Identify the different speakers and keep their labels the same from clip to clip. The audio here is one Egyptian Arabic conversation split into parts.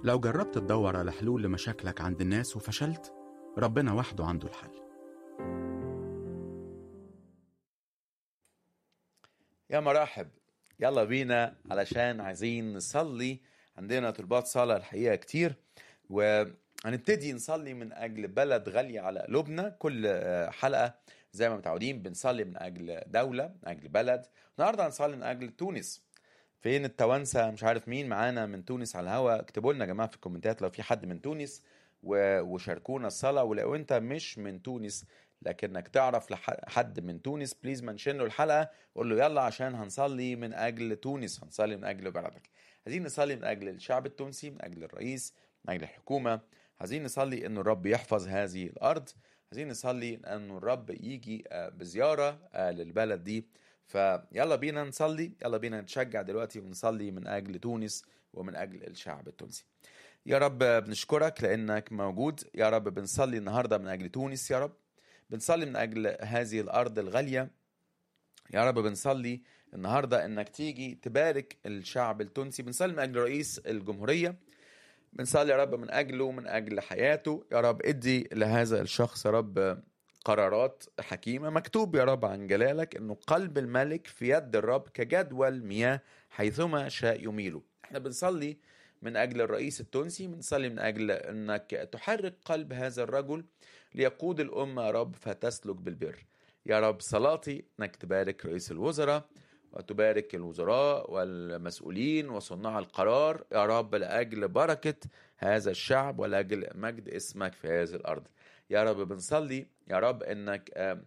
Speaker 1: لو جربت تدور على حلول لمشاكلك عند الناس وفشلت ربنا وحده عنده الحل
Speaker 2: يا مرحب يلا بينا علشان عايزين نصلي عندنا طلبات صلاة الحقيقة كتير وهنبتدي نصلي من أجل بلد غالية على قلوبنا كل آه، حلقة زي ما متعودين بنصلي من أجل دولة من أجل بلد النهاردة هنصلي من أجل تونس فين التوانسة مش عارف مين معانا من تونس على الهوا اكتبوا لنا يا جماعة في الكومنتات لو في حد من تونس و- وشاركونا الصلاة ولو انت مش من تونس لكنك تعرف لح- حد من تونس بليز منشن له الحلقة قول له يلا عشان هنصلي من أجل تونس هنصلي من أجل بلدك عايزين نصلي من أجل الشعب التونسي من أجل الرئيس من أجل الحكومة عايزين نصلي إنه الرب يحفظ هذه الأرض عايزين نصلي إنه الرب يجي آه، بزيارة آه، للبلد دي فيلا بينا نصلي يلا بينا نتشجع دلوقتي ونصلي من أجل تونس ومن أجل الشعب التونسي يا رب بنشكرك لأنك موجود يا رب بنصلي النهاردة من أجل تونس يا رب بنصلي من أجل هذه الأرض الغالية يا رب بنصلي النهارده انك تيجي تبارك الشعب التونسي بنصلي من اجل رئيس الجمهوريه بنصلي يا رب من اجله من اجل حياته يا رب ادي لهذا الشخص يا رب قرارات حكيمه مكتوب يا رب عن جلالك انه قلب الملك في يد الرب كجدول مياه حيثما شاء يميله احنا بنصلي من اجل الرئيس التونسي بنصلي من اجل انك تحرك قلب هذا الرجل ليقود الامه يا رب فتسلك بالبر يا رب صلاتي انك تبارك رئيس الوزراء وتبارك الوزراء والمسؤولين وصناع القرار يا رب لاجل بركه هذا الشعب ولاجل مجد اسمك في هذه الارض يا رب بنصلي يا رب انك آم،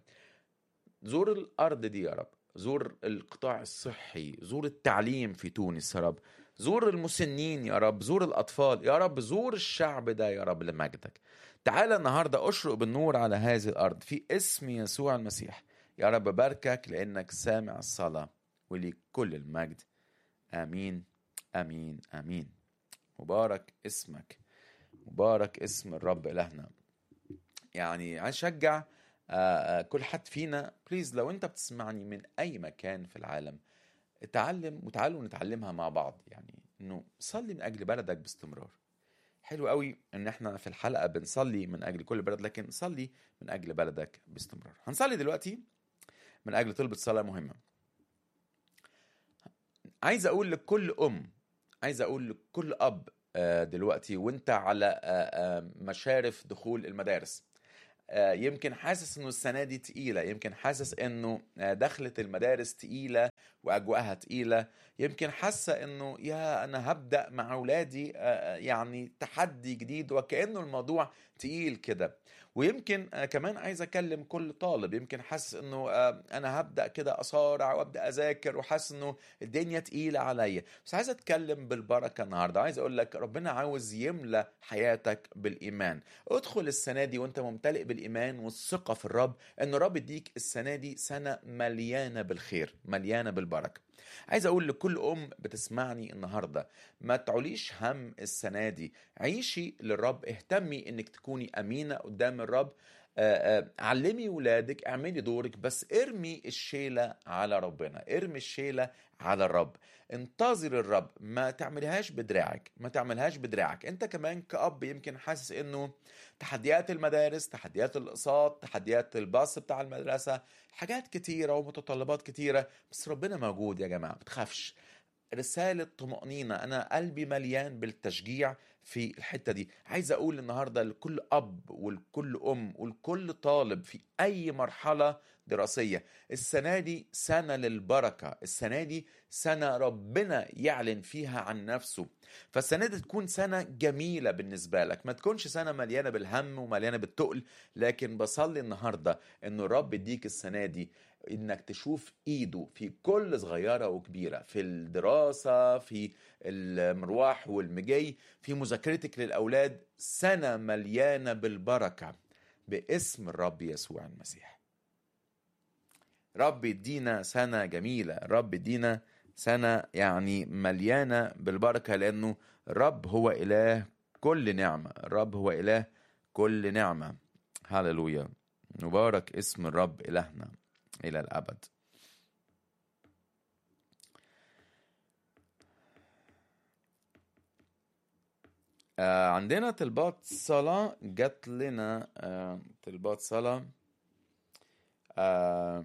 Speaker 2: زور الارض دي يا رب زور القطاع الصحي زور التعليم في تونس يا رب زور المسنين يا رب زور الاطفال يا رب زور الشعب ده يا رب لمجدك تعالى النهارده اشرق بالنور على هذه الارض في اسم يسوع المسيح يا رب باركك لانك سامع الصلاه وليك كل المجد امين امين امين مبارك اسمك مبارك اسم الرب الهنا يعني عايز اشجع آه، آه، كل حد فينا بليز لو انت بتسمعني من اي مكان في العالم اتعلم وتعالوا نتعلمها مع بعض يعني انه صلي من اجل بلدك باستمرار حلو قوي ان احنا في الحلقه بنصلي من اجل كل بلد لكن صلي من اجل بلدك باستمرار هنصلي دلوقتي من اجل طلبة صلاه مهمه عايز اقول لكل ام عايز اقول لكل اب آه، دلوقتي وانت على آه، آه، مشارف دخول المدارس آه، يمكن حاسس انه السنه دي تقيله يمكن حاسس انه آه، دخلت المدارس تقيله واجواءها تقيله يمكن حاسه انه يا انا هبدا مع اولادي آه، يعني تحدي جديد وكانه الموضوع تقيل كده ويمكن آه، كمان عايز اكلم كل طالب يمكن حاسس انه آه، انا هبدا كده اصارع وابدا اذاكر وحاسس انه الدنيا تقيله عليا بس عايز اتكلم بالبركه النهارده عايز اقول لك ربنا عاوز يملى حياتك بالايمان ادخل السنه دي وانت ممتلئ بالايمان والثقه في الرب ان الرب يديك السنه دي سنه مليانه بالخير مليانه بالبركه عايز اقول لكل ام بتسمعني النهارده ما تعوليش هم السنه دي عيشي للرب اهتمي انك تكوني امينه قدام الرب آه، آه، علمي ولادك اعملي دورك بس ارمي الشيلة على ربنا ارمي الشيلة على الرب انتظر الرب ما تعملهاش بدراعك ما تعملهاش بدراعك انت كمان كأب يمكن حاسس انه تحديات المدارس تحديات الاقساط تحديات الباص بتاع المدرسة حاجات كتيرة ومتطلبات كتيرة بس ربنا موجود يا جماعة بتخافش رسالة طمأنينة أنا قلبي مليان بالتشجيع في الحتة دي عايز أقول النهاردة لكل أب ولكل أم ولكل طالب في أي مرحلة دراسية السنة دي سنة للبركة السنة دي سنة ربنا يعلن فيها عن نفسه فالسنة دي تكون سنة جميلة بالنسبة لك ما تكونش سنة مليانة بالهم ومليانة بالتقل لكن بصلي النهاردة أنه الرب يديك السنة دي انك تشوف ايده في كل صغيره وكبيره في الدراسه في المروح والمجي في مذاكرتك للاولاد سنه مليانه بالبركه باسم الرب يسوع المسيح رب يدينا سنه جميله رب يدينا سنه يعني مليانه بالبركه لانه الرب هو اله كل نعمه الرب هو اله كل نعمه هللويا مبارك اسم الرب الهنا إلى الأبد آه عندنا طلبات صلاة جات لنا آه طلبات صلاة آه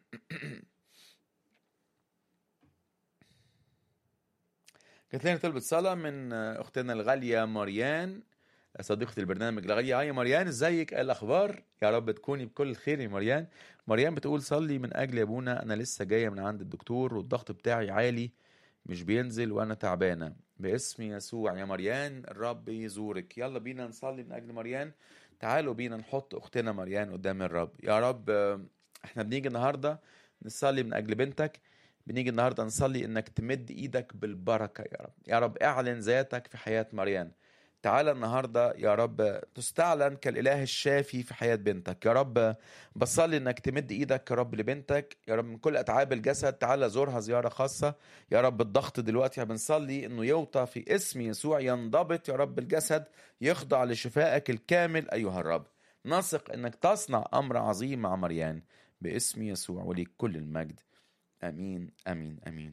Speaker 2: جات لنا طلبة صلاة من آه، أختنا الغالية مريان صديقة البرنامج الغالية هاي مريان ازيك ايه الأخبار يا رب تكوني بكل خير يا مريان مريان بتقول صلي من أجل يا ابونا أنا لسه جاية من عند الدكتور والضغط بتاعي عالي مش بينزل وأنا تعبانة باسم يسوع يا مريان الرب يزورك يلا بينا نصلي من أجل مريان تعالوا بينا نحط أختنا مريان قدام الرب يا رب آه، احنا بنيجي النهاردة نصلي من أجل بنتك بنيجي النهارده نصلي انك تمد ايدك بالبركه يا رب يا رب اعلن ذاتك في حياه مريان تعالى النهارده يا رب تستعلن كالاله الشافي في حياه بنتك يا رب بصلي انك تمد ايدك يا رب لبنتك يا رب من كل اتعاب الجسد تعالى زورها زياره خاصه يا رب الضغط دلوقتي بنصلي انه يوطى في اسم يسوع ينضبط يا رب الجسد يخضع لشفائك الكامل ايها الرب نثق انك تصنع امر عظيم مع مريان باسم يسوع وليك كل المجد امين امين امين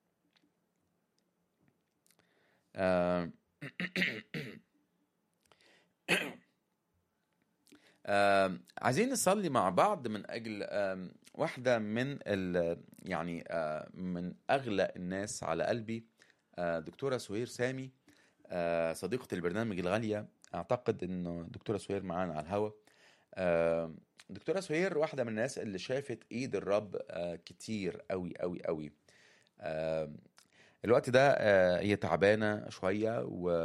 Speaker 2: آه، آه، عايزين نصلي مع بعض من اجل آم، واحده من ال يعني آه، من اغلى الناس على قلبي آه، دكتوره سهير سامي آه، صديقه البرنامج الغاليه اعتقد انه دكتوره سهير معانا على الهوا آه، دكتوره سهير واحده من الناس اللي شافت ايد الرب آه، كتير قوي قوي قوي آه، الوقت ده آه، هي تعبانه شويه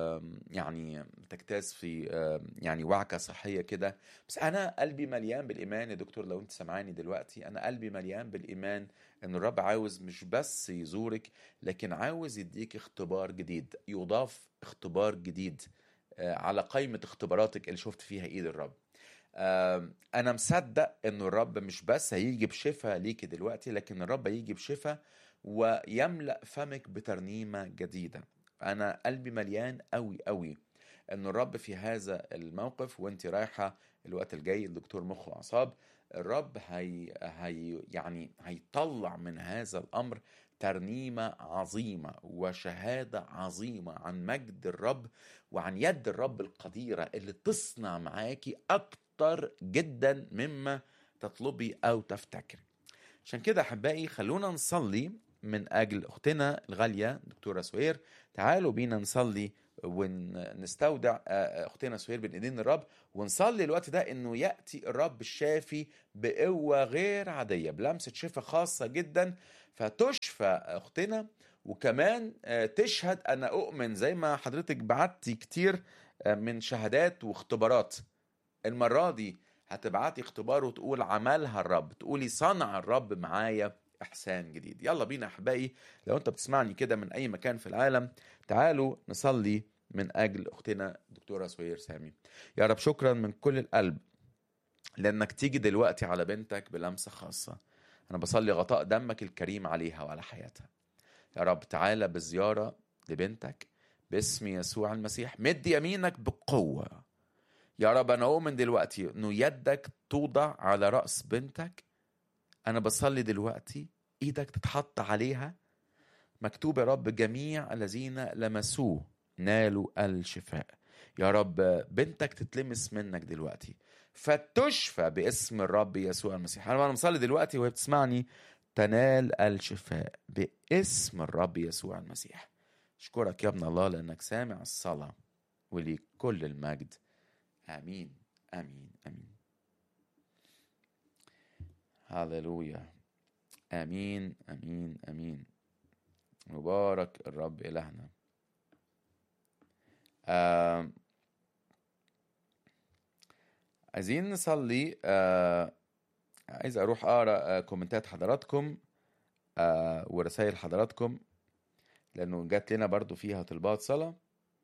Speaker 2: ويعني تجتاز في آه، يعني وعكه صحيه كده بس انا قلبي مليان بالايمان يا دكتور لو انت سامعاني دلوقتي انا قلبي مليان بالايمان ان الرب عاوز مش بس يزورك لكن عاوز يديك اختبار جديد يضاف اختبار جديد آه، على قائمه اختباراتك اللي شفت فيها ايد الرب آم، انا مصدق ان الرب مش بس هيجي بشفاء ليكي دلوقتي لكن الرب هيجي بشفاء ويملأ فمك بترنيمة جديدة انا قلبي مليان قوي قوي ان الرب في هذا الموقف وانت رايحة الوقت الجاي الدكتور مخ واعصاب الرب هي, هي يعني هيطلع من هذا الامر ترنيمة عظيمة وشهادة عظيمة عن مجد الرب وعن يد الرب القديرة اللي تصنع معاكي أكتر جدا مما تطلبي أو تفتكري عشان كده أحبائي خلونا نصلي من أجل أختنا الغالية دكتورة سهير تعالوا بينا نصلي ونستودع آه، أختنا سهير بين إيدين الرب ونصلي الوقت ده إنه يأتي الرب الشافي بقوة غير عادية بلمسة شفاء خاصة جدا فتشفى أختنا وكمان آه، تشهد انا اؤمن زي ما حضرتك بعتي كتير آه، من شهادات واختبارات المره دي هتبعتي اختبار وتقول عملها الرب تقولي صنع الرب معايا احسان جديد يلا بينا احبائي لو انت بتسمعني كده من اي مكان في العالم تعالوا نصلي من اجل اختنا دكتوره سهير سامي يا رب شكرا من كل القلب لانك تيجي دلوقتي على بنتك بلمسه خاصه انا بصلي غطاء دمك الكريم عليها وعلى حياتها يا رب تعالى بزيارة لبنتك باسم يسوع المسيح مد يمينك بقوة يا رب أنا أؤمن دلوقتي إنه يدك توضع على رأس بنتك أنا بصلي دلوقتي إيدك تتحط عليها مكتوب يا رب جميع الذين لمسوه نالوا الشفاء يا رب بنتك تتلمس منك دلوقتي فتشفى باسم الرب يسوع المسيح انا أنا مصلي دلوقتي وهي بتسمعني تنال الشفاء باسم الرب يسوع المسيح اشكرك يا ابن الله لانك سامع الصلاه وليك كل المجد امين امين امين هللويا امين امين امين مبارك الرب الهنا آه عايزين نصلي آه عايز اروح اقرا آه كومنتات حضراتكم آه ورسائل حضراتكم لانه جات لنا برضو فيها طلبات صلاه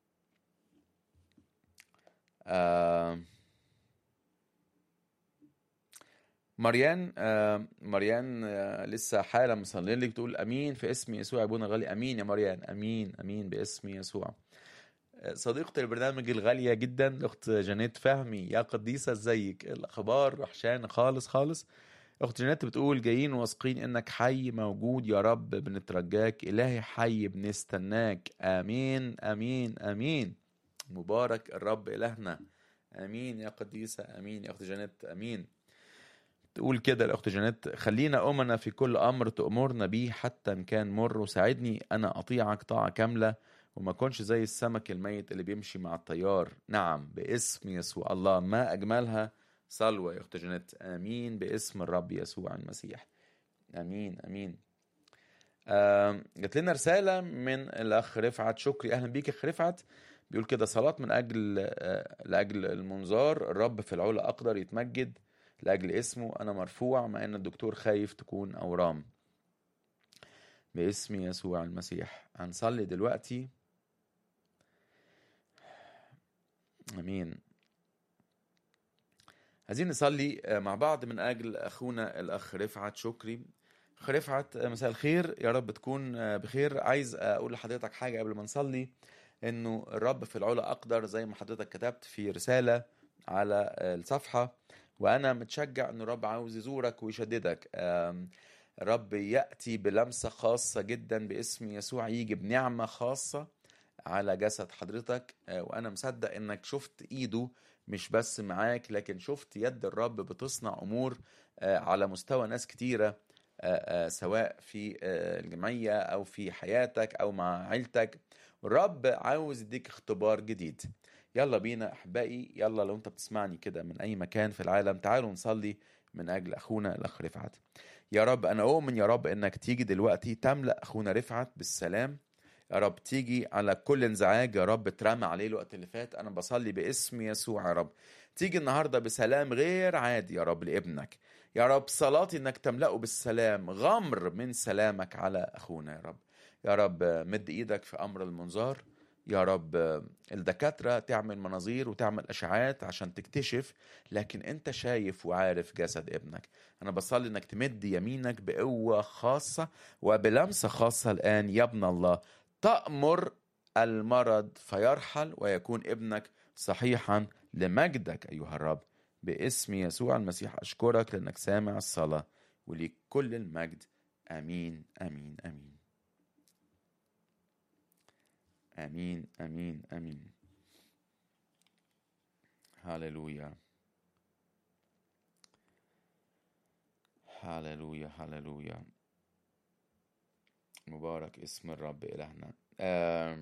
Speaker 2: آه مريان آه مريان آه لسه حالا مصلين لك تقول امين في اسم يسوع يا ابونا غالي امين يا مريان امين امين باسم يسوع آه، صديقة البرنامج الغالية جدا الأخت جانيت فهمي يا قديسة ازيك الأخبار وحشان خالص خالص أخت جانيت بتقول جايين واثقين إنك حي موجود يا رب بنترجاك إلهي حي بنستناك آمين آمين آمين مبارك الرب إلهنا امين يا قديسه امين يا اخت جانيت امين تقول كده الاخت جانيت خلينا امنا في كل امر تامرنا بيه حتى ان كان مر وساعدني انا اطيعك طاعه كامله وما اكونش زي السمك الميت اللي بيمشي مع الطيار نعم باسم يسوع الله ما اجملها صلوه يا اخت جانيت امين باسم الرب يسوع المسيح امين امين آه جات لنا رساله من الاخ رفعت شكري اهلا بيك يا اخ رفعت بيقول كده صلاة من أجل آه، لأجل المنظار الرب في العلا أقدر يتمجد لأجل اسمه أنا مرفوع مع أن الدكتور خايف تكون أورام باسم يسوع المسيح هنصلي دلوقتي أمين عايزين نصلي آه، مع بعض من أجل أخونا الأخ رفعت شكري أخ رفعت آه، مساء الخير يا رب تكون آه، بخير عايز أقول لحضرتك حاجة قبل ما نصلي انه الرب في العلا اقدر زي ما حضرتك كتبت في رساله على الصفحه وانا متشجع ان الرب عاوز يزورك ويشددك آم، الرب ياتي بلمسه خاصه جدا باسم يسوع يجي بنعمه خاصه على جسد حضرتك آه، وانا مصدق انك شفت ايده مش بس معاك لكن شفت يد الرب بتصنع امور آه، على مستوى ناس كتيره آه، آه، سواء في آه، الجمعيه او في حياتك او مع عيلتك الرب عاوز يديك اختبار جديد يلا بينا احبائي يلا لو انت بتسمعني كده من اي مكان في العالم تعالوا نصلي من اجل اخونا الاخ رفعت يا رب انا اؤمن يا رب انك تيجي دلوقتي تملا اخونا رفعت بالسلام يا رب تيجي على كل انزعاج يا رب اترمى عليه الوقت اللي فات انا بصلي باسم يسوع يا رب تيجي النهارده بسلام غير عادي يا رب لابنك يا رب صلاتي انك تملأه بالسلام غمر من سلامك على اخونا يا رب يا رب مد ايدك في امر المنظار يا رب الدكاترة تعمل مناظير وتعمل أشعات عشان تكتشف لكن أنت شايف وعارف جسد ابنك أنا بصلي أنك تمد يمينك بقوة خاصة وبلمسة خاصة الآن يا ابن الله تأمر المرض فيرحل ويكون ابنك صحيحا لمجدك أيها الرب باسم يسوع المسيح أشكرك لأنك سامع الصلاة وليك كل المجد آمين آمين آمين امين امين امين هللويا هللويا هللويا مبارك اسم الرب إلهنا آم،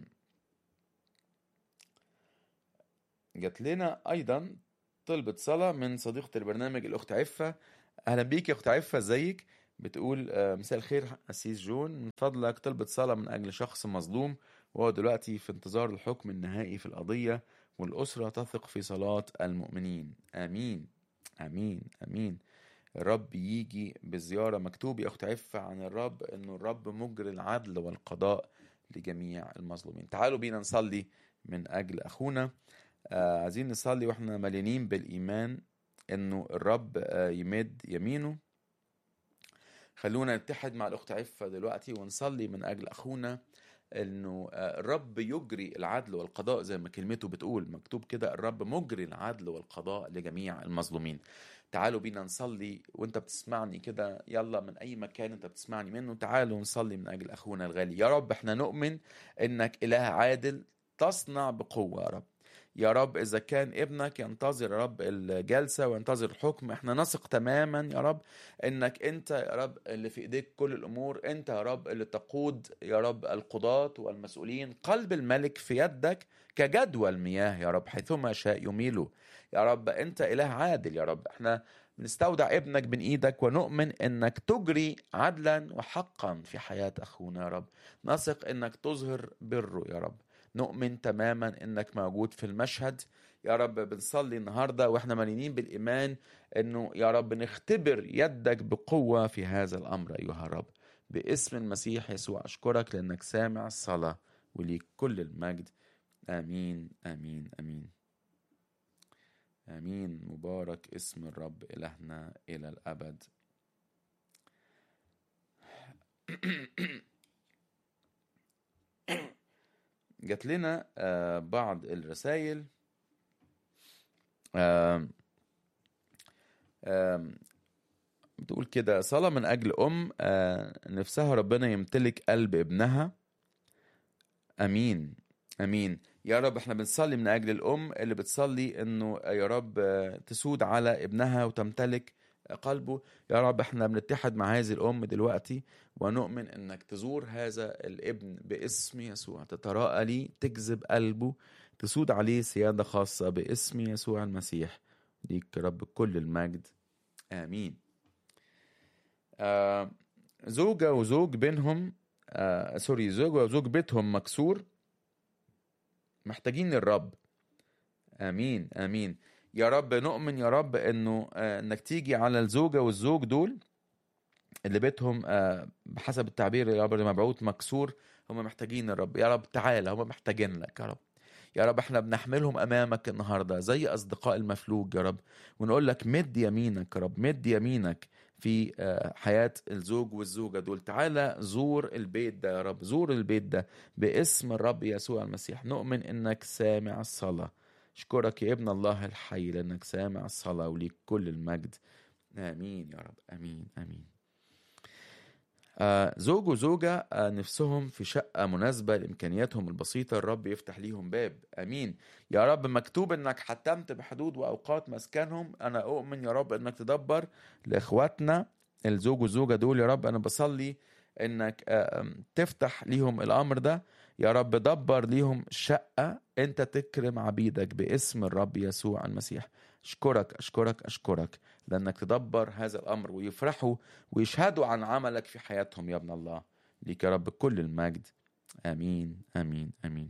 Speaker 2: جات لنا أيضا طلبة صلاة من صديقة البرنامج الأخت عفة أهلا بيك يا أخت عفة ازيك بتقول آه، مساء الخير أسيس جون من فضلك طلبة صلاة من أجل شخص مظلوم وهو دلوقتي في انتظار الحكم النهائي في القضية والأسرة تثق في صلاة المؤمنين آمين آمين آمين الرب يجي بزيارة مكتوب يا أخت عفة عن الرب أنه الرب مجري العدل والقضاء لجميع المظلومين تعالوا بينا نصلي من أجل أخونا آه عايزين نصلي وإحنا مليانين بالإيمان أنه الرب آه يمد يمينه خلونا نتحد مع الأخت عفة دلوقتي ونصلي من أجل أخونا انه آه، الرب يجري العدل والقضاء زي ما كلمته بتقول مكتوب كده الرب مجري العدل والقضاء لجميع المظلومين تعالوا بينا نصلي وانت بتسمعني كده يلا من اي مكان انت بتسمعني منه تعالوا نصلي من اجل اخونا الغالي يا رب احنا نؤمن انك اله عادل تصنع بقوة يا رب يا رب إذا كان ابنك ينتظر يا رب الجلسة وينتظر الحكم احنا نثق تماما يا رب انك انت يا رب اللي في ايديك كل الامور انت يا رب اللي تقود يا رب القضاة والمسؤولين قلب الملك في يدك كجدوى المياه يا رب حيثما شاء يميله يا رب انت اله عادل يا رب احنا بنستودع ابنك بين ايدك ونؤمن انك تجري عدلا وحقا في حياة اخونا يا رب نثق انك تظهر بره يا رب نؤمن تماما انك موجود في المشهد يا رب بنصلي النهارده واحنا مليانين بالايمان انه يا رب نختبر يدك بقوه في هذا الامر ايها الرب باسم المسيح يسوع اشكرك لانك سامع الصلاه وليك كل المجد امين امين امين امين مبارك اسم الرب الهنا الى الابد جات لنا آه، بعض الرسائل آم، آم، بتقول كده صلاة من أجل أم آه، نفسها ربنا يمتلك قلب ابنها أمين امين يا رب احنا بنصلي من اجل الام اللي بتصلي انه يا رب آه، تسود على ابنها وتمتلك قلبه يا رب احنا بنتحد مع هذه الام دلوقتي ونؤمن انك تزور هذا الابن باسم يسوع تتراءى لي تجذب قلبه تسود عليه سيادة خاصة باسم يسوع المسيح ليك يا رب كل المجد آمين آه زوجة وزوج بينهم آه سوري زوجة وزوج بيتهم مكسور محتاجين الرب امين امين يا رب نؤمن يا رب انه آه، انك تيجي على الزوجه والزوج دول اللي بيتهم آه، بحسب التعبير يا رب اللي مبعوث مكسور هم محتاجين الرب يا رب تعالى هم محتاجين لك يا رب يا رب احنا بنحملهم امامك النهارده زي اصدقاء المفلوج يا رب ونقول لك مد يمينك يا رب مد يمينك في آه، حياه الزوج والزوجه دول تعالى زور البيت ده يا رب زور البيت ده باسم الرب يسوع المسيح نؤمن انك سامع الصلاه اشكرك يا ابن الله الحي لانك سامع الصلاه وليك كل المجد امين يا رب امين امين آه زوج وزوجة آه نفسهم في شقة مناسبة لإمكانياتهم البسيطة الرب يفتح ليهم باب أمين يا رب مكتوب إنك حتمت بحدود وأوقات مسكنهم أنا أؤمن يا رب إنك تدبر لإخواتنا الزوج والزوجة دول يا رب أنا بصلي إنك آه آم، تفتح ليهم الأمر ده يا رب دبر ليهم شقة أنت تكرم عبيدك باسم الرب يسوع المسيح أشكرك أشكرك أشكرك لأنك تدبر هذا الأمر ويفرحوا ويشهدوا عن عملك في حياتهم يا ابن الله ليك يا رب كل المجد آمين آمين آمين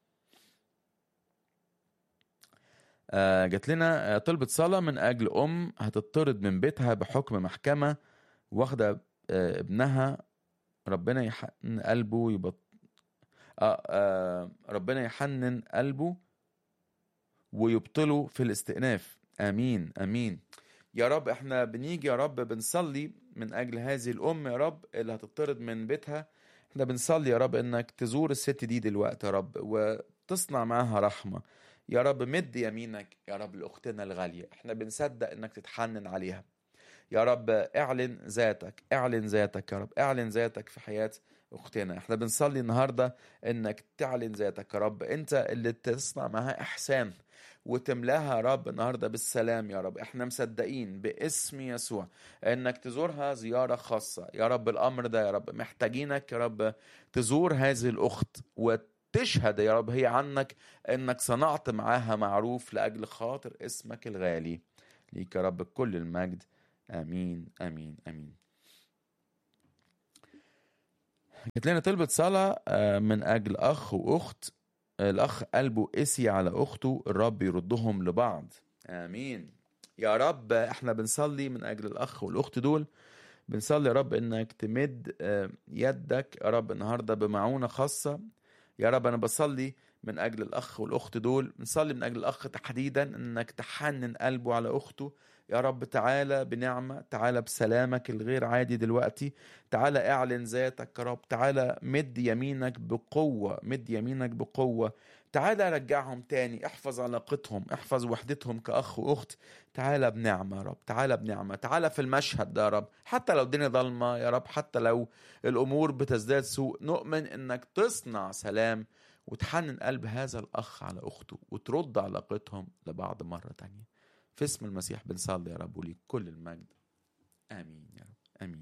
Speaker 2: آه جات لنا آه، طلبة صلاة من أجل أم هتطرد من بيتها بحكم محكمة واخدة آه ابنها ربنا يحنن قلبه يبط... آه آه ربنا يحنن قلبه ويبطله في الاستئناف آمين آمين يا رب احنا بنيجي يا رب بنصلي من اجل هذه الام يا رب اللي هتطرد من بيتها احنا بنصلي يا رب انك تزور الست دي دلوقتي يا رب وتصنع معاها رحمة يا رب مد يمينك يا رب لاختنا الغالية احنا بنصدق انك تتحنن عليها يا رب اعلن ذاتك اعلن ذاتك يا رب اعلن ذاتك في حياة اختنا احنا بنصلي النهاردة انك تعلن ذاتك يا رب انت اللي تصنع معاها احسان وتملاها يا رب النهارده بالسلام يا رب احنا مصدقين باسم يسوع انك تزورها زياره خاصه يا رب الامر ده يا رب محتاجينك يا رب تزور هذه الاخت وتشهد يا رب هي عنك انك صنعت معاها معروف لاجل خاطر اسمك الغالي ليك يا رب كل المجد امين امين امين جات لنا طلبة صلاة آه، من أجل أخ وأخت الأخ قلبه قسي على أخته الرب يردهم لبعض آمين يا رب احنا بنصلي من أجل الأخ والأخت دول بنصلي يا رب إنك تمد آه، يدك يا رب النهاردة بمعونة خاصة يا رب أنا بصلي من أجل الأخ والأخت دول بنصلي من أجل الأخ تحديدا إنك تحنن قلبه على أخته يا رب تعالى بنعمة تعالى بسلامك الغير عادي دلوقتي تعالى اعلن ذاتك يا رب تعالى مد يمينك بقوة مد يمينك بقوة تعالى رجعهم تاني احفظ علاقتهم احفظ وحدتهم كأخ وأخت تعالى بنعمة يا رب تعالى بنعمة تعالى في المشهد ده يا رب حتى لو الدنيا ضلمة يا رب حتى لو الأمور بتزداد سوء نؤمن إنك تصنع سلام وتحنن قلب هذا الأخ على أخته وترد علاقتهم لبعض مرة تانية في اسم المسيح بنصلي يا رب وليك كل المجد آمين يا رب آمين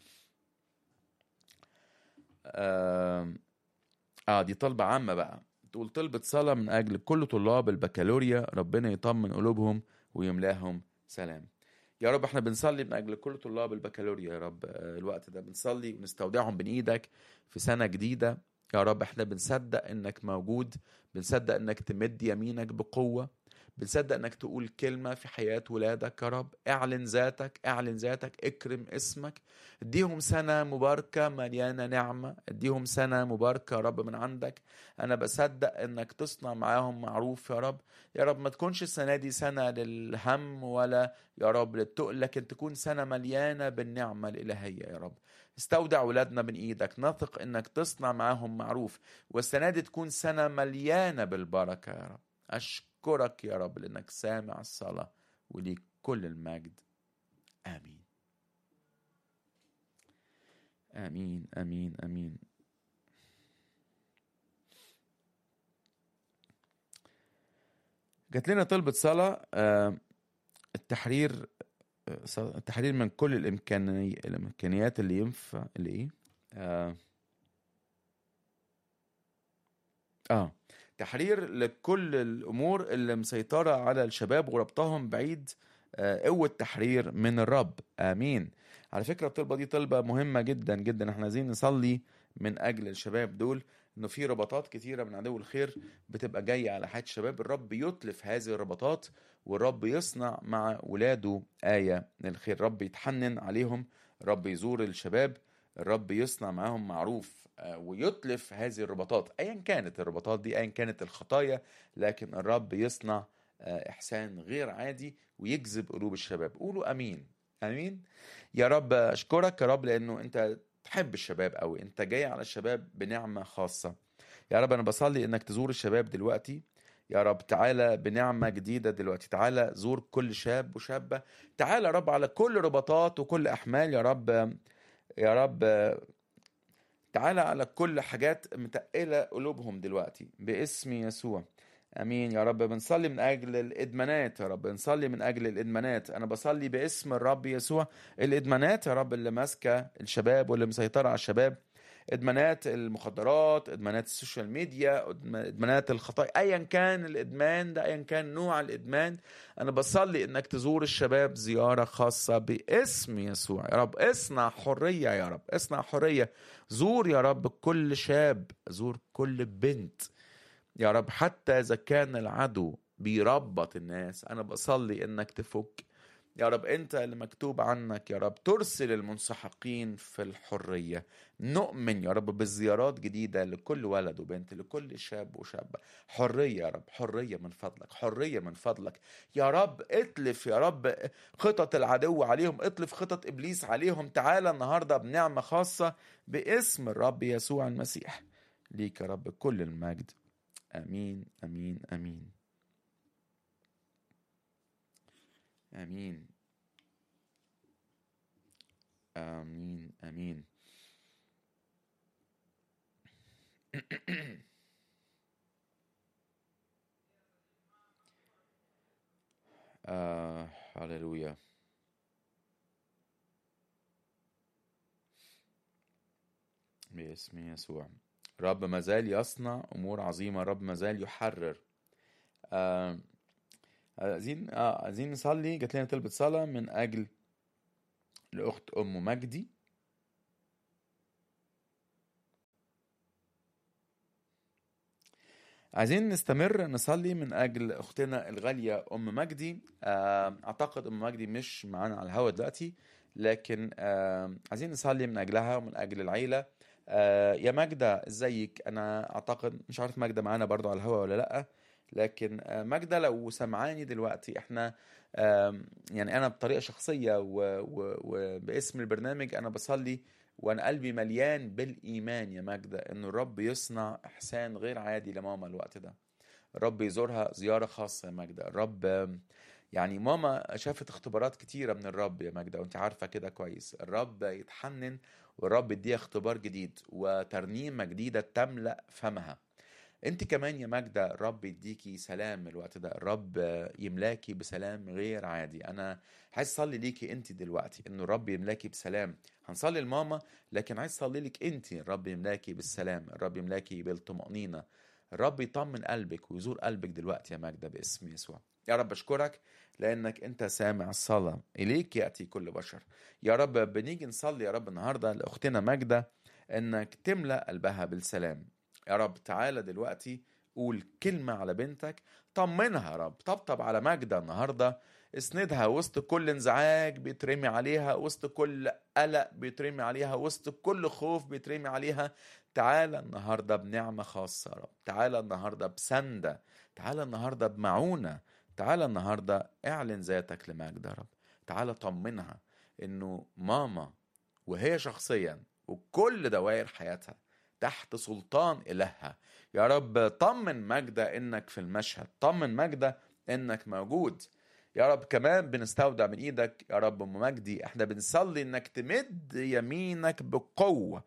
Speaker 2: آم، اه دي طلبة عامة بقى تقول طلبة صلاة من أجل كل طلاب البكالوريا ربنا يطمن قلوبهم ويملاهم سلام يا رب احنا بنصلي من أجل كل طلاب البكالوريا يا رب آه، الوقت ده بنصلي ونستودعهم بين إيدك في سنة جديدة يا رب احنا بنصدق انك موجود بنصدق انك تمد يمينك بقوة بنصدق انك تقول كلمة في حياة ولادك يا رب اعلن ذاتك اعلن ذاتك اكرم اسمك اديهم سنة مباركة مليانة نعمة اديهم سنة مباركة يا رب من عندك انا بصدق انك تصنع معاهم معروف يا رب يا رب ما تكونش السنة دي سنة للهم ولا يا رب للتقل لكن تكون سنة مليانة بالنعمة الإلهية يا رب استودع ولادنا من ايدك نثق انك تصنع معاهم معروف والسنة دي تكون سنة مليانة بالبركة يا رب أشكرك يا رب لأنك سامع الصلاة وليك كل المجد آمين آمين آمين آمين جات لنا طلبة صلاة آه، التحرير آه، ص- التحرير من كل الإمكاني... الإمكانيات اللي ينفع اللي إيه؟ آه, آه تحرير لكل الأمور اللي مسيطرة على الشباب وربطهم بعيد آه، قوة تحرير من الرب آمين على فكرة الطلبة دي طلبة مهمة جدا جدا احنا عايزين نصلي من أجل الشباب دول إنه في ربطات كتيرة من عدو الخير بتبقى جاية على حياة الشباب الرب يتلف هذه الربطات والرب يصنع مع ولاده آية من الخير الرب يتحنن عليهم الرب يزور الشباب الرب يصنع معاهم معروف آه، ويتلف هذه الربطات ايا كانت الربطات دي ايا كانت الخطايا لكن الرب يصنع آه، احسان غير عادي ويجذب قلوب الشباب قولوا امين امين يا رب اشكرك يا رب لانه انت تحب الشباب قوي انت جاي على الشباب بنعمه خاصه يا رب انا بصلي انك تزور الشباب دلوقتي يا رب تعالى بنعمة جديدة دلوقتي تعالى زور كل شاب وشابة تعالى يا رب على كل رباطات وكل أحمال يا رب يا رب تعالى على كل حاجات متقلة قلوبهم دلوقتي باسم يسوع امين يا رب بنصلي من اجل الادمانات يا رب بنصلي من اجل الادمانات انا بصلي باسم الرب يسوع الادمانات يا رب اللي ماسكه الشباب واللي مسيطره على الشباب ادمانات المخدرات ادمانات السوشيال ميديا إدم- ادمانات الخطايا ايا كان الادمان ده ايا كان نوع الادمان انا بصلي انك تزور الشباب زياره خاصه باسم يسوع يا رب اصنع حريه يا رب اصنع حريه زور يا رب كل شاب زور كل بنت يا رب حتى اذا كان العدو بيربط الناس انا بصلي انك تفك يا رب انت اللي مكتوب عنك يا رب ترسل المنسحقين في الحريه نؤمن يا رب بالزيارات جديده لكل ولد وبنت لكل شاب وشابه حريه يا رب حريه من فضلك حريه من فضلك يا رب اتلف يا رب خطط العدو عليهم اتلف خطط ابليس عليهم تعالى النهارده بنعمه خاصه باسم الرب يسوع المسيح ليك يا رب كل المجد امين امين امين امين امين امين آه هللويا باسم يسوع رب مازال يصنع امور عظيمه رب مازال يحرر آه عايزين اه عايزين نصلي جات لنا طلبة صلاة من أجل الأخت أم مجدي عايزين نستمر نصلي من أجل أختنا الغالية أم مجدي آه، أعتقد أم مجدي مش معانا على الهوا دلوقتي لكن آه، عايزين نصلي من أجلها ومن أجل العيلة آه، يا ماجدة ازيك أنا أعتقد مش عارف ماجدة معانا برضو على الهوا ولا لأ لكن آه، ماجدة لو سمعاني دلوقتي احنا آم، يعني انا بطريقه شخصيه و- و- وباسم البرنامج انا بصلي وانا قلبي مليان بالايمان يا ماجدة انه الرب يصنع احسان غير عادي لماما الوقت ده الرب يزورها زياره خاصه يا ماجدة الرب آم، يعني ماما شافت اختبارات كتيره من الرب يا ماجدة وانت عارفه كده كويس الرب يتحنن والرب يديها اختبار جديد وترنيمه جديده تملا فمها انت كمان يا ماجدة الرب يديكي سلام الوقت ده الرب يملاكي بسلام غير عادي انا عايز اصلي ليكي انت دلوقتي انه الرب يملاكي بسلام هنصلي لماما لكن عايز اصلي لك انت الرب يملاكي بالسلام الرب يملاكي بالطمأنينة الرب يطمن قلبك ويزور قلبك دلوقتي يا ماجدة باسم يسوع يا رب اشكرك لانك انت سامع الصلاة اليك ياتي كل بشر يا رب بنيجي نصلي يا رب النهارده لاختنا ماجدة انك تملا قلبها بالسلام يا رب تعالى دلوقتي قول كلمة على بنتك طمنها يا رب طبطب على ماجدة النهاردة اسندها وسط كل انزعاج بيترمي عليها وسط كل قلق بيترمي عليها وسط كل خوف بيترمي عليها تعالى النهاردة بنعمة خاصة يا رب تعالى النهاردة بسندة تعالى النهاردة بمعونة تعالى النهاردة اعلن ذاتك لماجدة يا رب تعالى طمنها انه ماما وهي شخصيا وكل دوائر حياتها تحت سلطان إلهها يا رب طمن ماجدة إنك في المشهد طمن ماجدة إنك موجود يا رب كمان بنستودع من إيدك يا رب أم مجدي إحنا بنصلي إنك تمد يمينك بقوة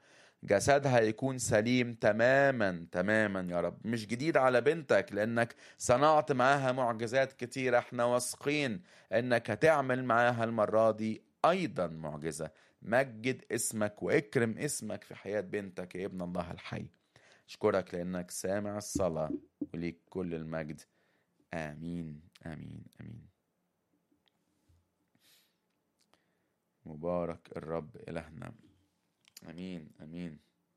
Speaker 2: جسدها يكون سليم تماما تماما يا رب مش جديد على بنتك لانك صنعت معاها معجزات كتيرة احنا واثقين انك هتعمل معاها المرة دي ايضا معجزة مجد اسمك واكرم اسمك في حياة بنتك يا ابن الله الحي اشكرك لانك سامع الصلاة وليك كل المجد امين امين امين مبارك الرب الهنا امين امين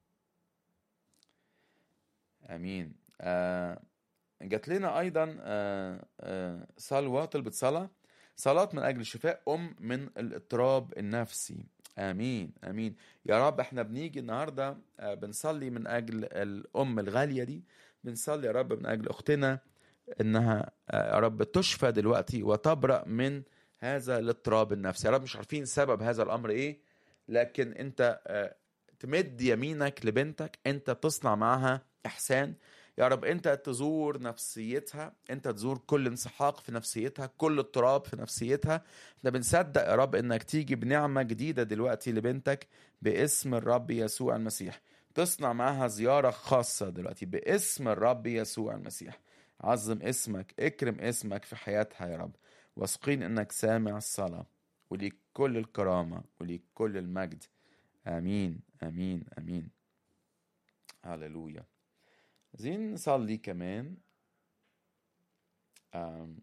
Speaker 2: امين آه جات لنا ايضا آه آه صلوه طلبت صلاه صلاه من اجل شفاء ام من الاضطراب النفسي امين امين يا رب احنا بنيجي النهارده آه بنصلي من اجل الام الغاليه دي بنصلي يا رب من اجل اختنا انها آه يا رب تشفى دلوقتي وتبرأ من هذا الاضطراب النفسي يا رب مش عارفين سبب هذا الامر ايه لكن انت آه، تمد يمينك لبنتك انت تصنع معها احسان يا رب انت تزور نفسيتها انت تزور كل انسحاق في نفسيتها كل اضطراب في نفسيتها احنا بنصدق يا رب انك تيجي بنعمة جديدة دلوقتي لبنتك باسم الرب يسوع المسيح تصنع معها زيارة خاصة دلوقتي باسم الرب يسوع المسيح عظم اسمك اكرم اسمك في حياتها يا رب واثقين انك سامع الصلاة وليك كل الكرامة وليك كل المجد امين امين امين هللويا عايزين نصلي كمان آم.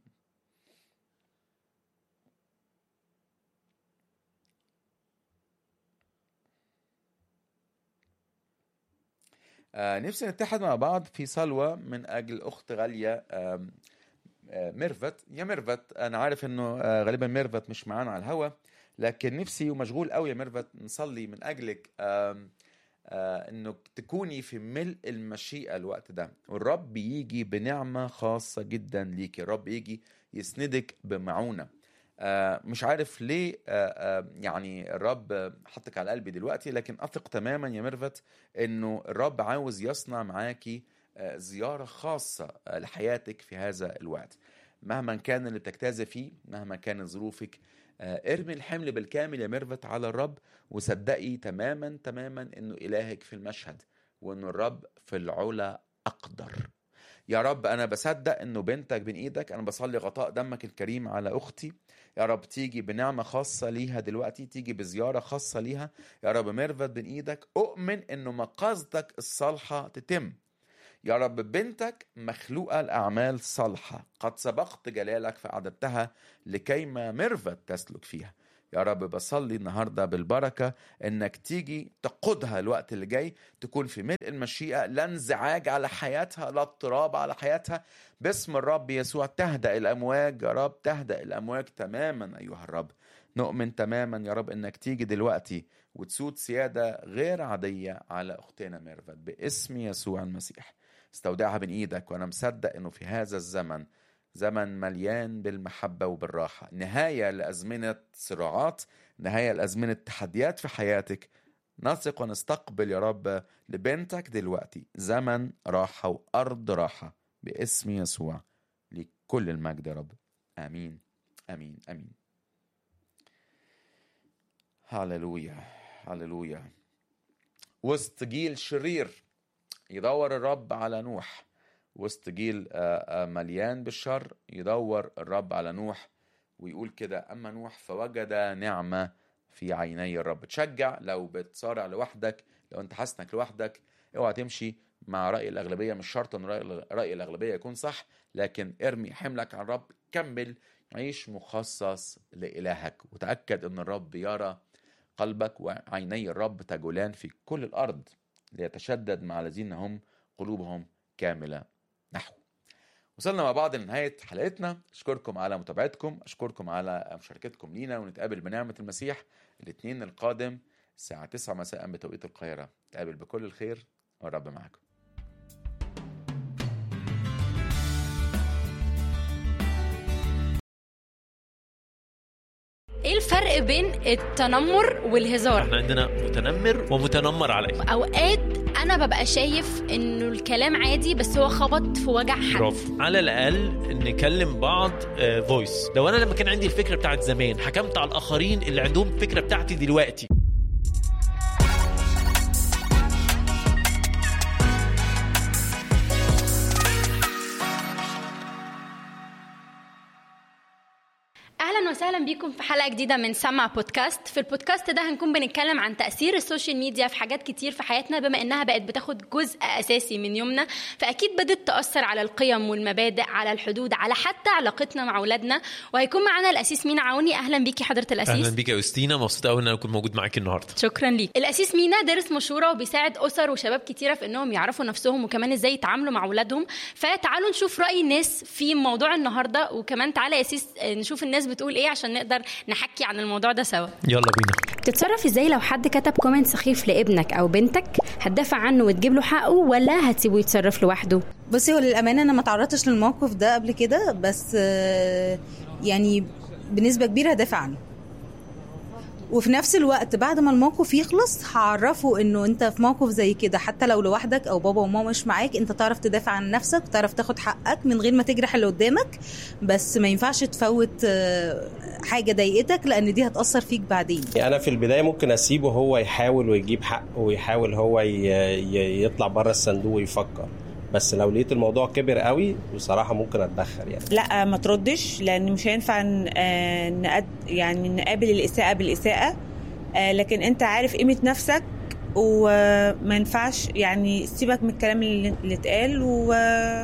Speaker 2: آه نفسي نتحد مع بعض في صلوة من أجل أخت غالية آم، آه، ميرفت يا ميرفت أنا عارف إنه آه، غالبا ميرفت مش معانا على الهوا لكن نفسي ومشغول قوي يا ميرفت نصلي من أجلك آم، آه، انك تكوني في ملء المشيئة الوقت ده والرب يجي بنعمة خاصة جدا ليكي الرب يجي يسندك بمعونة آه، مش عارف ليه آه، آه، يعني الرب حطك على قلبي دلوقتي لكن اثق تماما يا ميرفت انه الرب عاوز يصنع معاكي آه، زيارة خاصة آه، لحياتك في هذا الوقت مهما كان اللي بتجتاز فيه مهما كانت ظروفك آه، ارمي الحمل بالكامل يا ميرفت على الرب وصدقي تماما تماما انه الهك في المشهد وانه الرب في العلا اقدر يا رب انا بصدق انه بنتك بين ايدك انا بصلي غطاء دمك الكريم على اختي يا رب تيجي بنعمة خاصة ليها دلوقتي تيجي بزيارة خاصة ليها يا رب ميرفت بين ايدك اؤمن انه مقاصدك الصالحة تتم يا رب بنتك مخلوقة لأعمال صالحة قد سبقت جلالك فأعددتها لكيما ميرفت تسلك فيها يا رب بصلي النهاردة بالبركة انك تيجي تقودها الوقت اللي جاي تكون في ملء المشيئة لا انزعاج على حياتها لا اضطراب على حياتها باسم الرب يسوع تهدأ الأمواج يا رب تهدأ الأمواج تماما أيها الرب نؤمن تماما يا رب انك تيجي دلوقتي وتسود سيادة غير عادية على أختنا ميرفت باسم يسوع المسيح استودعها بين ايدك وانا مصدق انه في هذا الزمن زمن مليان بالمحبة وبالراحة نهاية لأزمنة صراعات نهاية لأزمنة تحديات في حياتك نثق ونستقبل يا رب لبنتك دلوقتي زمن راحة وأرض راحة باسم يسوع لكل المجد يا رب آمين آمين آمين هللويا هللويا وسط جيل شرير يدور الرب على نوح وسط جيل آه، آه، مليان بالشر يدور الرب على نوح ويقول كده أما نوح فوجد نعمة في عيني الرب تشجع لو بتصارع لوحدك لو انت حاسس انك لوحدك اوعى تمشي مع رأي الأغلبية مش شرط ان رأي رأي الأغلبية يكون صح لكن ارمي حملك على الرب كمل عيش مخصص لإلهك وتأكد ان الرب يرى قلبك وعيني الرب تجولان في كل الأرض ليتشدد مع الذين هم قلوبهم كاملة نحو وصلنا مع بعض لنهاية حلقتنا أشكركم على متابعتكم أشكركم على مشاركتكم لينا ونتقابل بنعمة المسيح الاثنين القادم الساعة 9 مساء بتوقيت القاهرة نتقابل بكل الخير والرب معكم
Speaker 3: ايه الفرق بين التنمر والهزار
Speaker 4: احنا عندنا متنمر ومتنمر عليه
Speaker 3: اوقات انا ببقى شايف انه الكلام عادي بس هو خبط في وجع حد
Speaker 4: برافو على الاقل نكلم بعض فويس لو انا لما كان عندي الفكره بتاعت زمان حكمت على الاخرين اللي عندهم الفكره بتاعتي دلوقتي
Speaker 3: وسهلا بيكم في حلقه جديده من سمع بودكاست في البودكاست ده هنكون بنتكلم عن تاثير السوشيال ميديا في حاجات كتير في حياتنا بما انها بقت بتاخد جزء اساسي من يومنا فاكيد بدات تاثر على القيم والمبادئ على الحدود على حتى علاقتنا مع اولادنا وهيكون معانا الاسيس مينا عوني اهلا بيكي حضره الاسيس
Speaker 4: اهلا بيك يا يوستينا مبسوط قوي ان انا اكون موجود معاك النهارده
Speaker 3: شكرا ليك الاسيس مينا دارس مشوره وبيساعد اسر وشباب كتيره في انهم يعرفوا نفسهم وكمان ازاي يتعاملوا مع اولادهم فتعالوا نشوف راي الناس في موضوع النهارده وكمان تعالى يا اسيس نشوف الناس بتقول ايه عشان نقدر نحكي عن الموضوع ده سوا
Speaker 4: يلا بينا
Speaker 3: تتصرف ازاي لو حد كتب كومنت سخيف لابنك او بنتك هتدافع عنه وتجيب له حقه ولا هتسيبه يتصرف لوحده
Speaker 5: بصي هو للامانه انا ما تعرضتش للموقف ده قبل كده بس آه، يعني بنسبه كبيره هدافع عنه وفي نفس الوقت بعد ما الموقف يخلص هعرفه انه انت في موقف زي كده حتى لو لوحدك او بابا وماما مش معاك انت تعرف تدافع عن نفسك تعرف تاخد حقك من غير ما تجرح اللي قدامك بس ما ينفعش تفوت آه، حاجه ضايقتك لان دي هتاثر فيك بعدين
Speaker 6: انا في البدايه ممكن اسيبه هو يحاول ويجيب حقه ويحاول هو ي- ي- يطلع بره الصندوق ويفكر بس لو لقيت الموضوع كبر قوي بصراحه ممكن اتدخل يعني
Speaker 7: لا ما تردش لان مش هينفع ن- آه، نقد يعني نقابل الاساءه بالاساءه آه، لكن انت عارف قيمه نفسك وما ينفعش يعني سيبك من الكلام اللي اللي اتقال و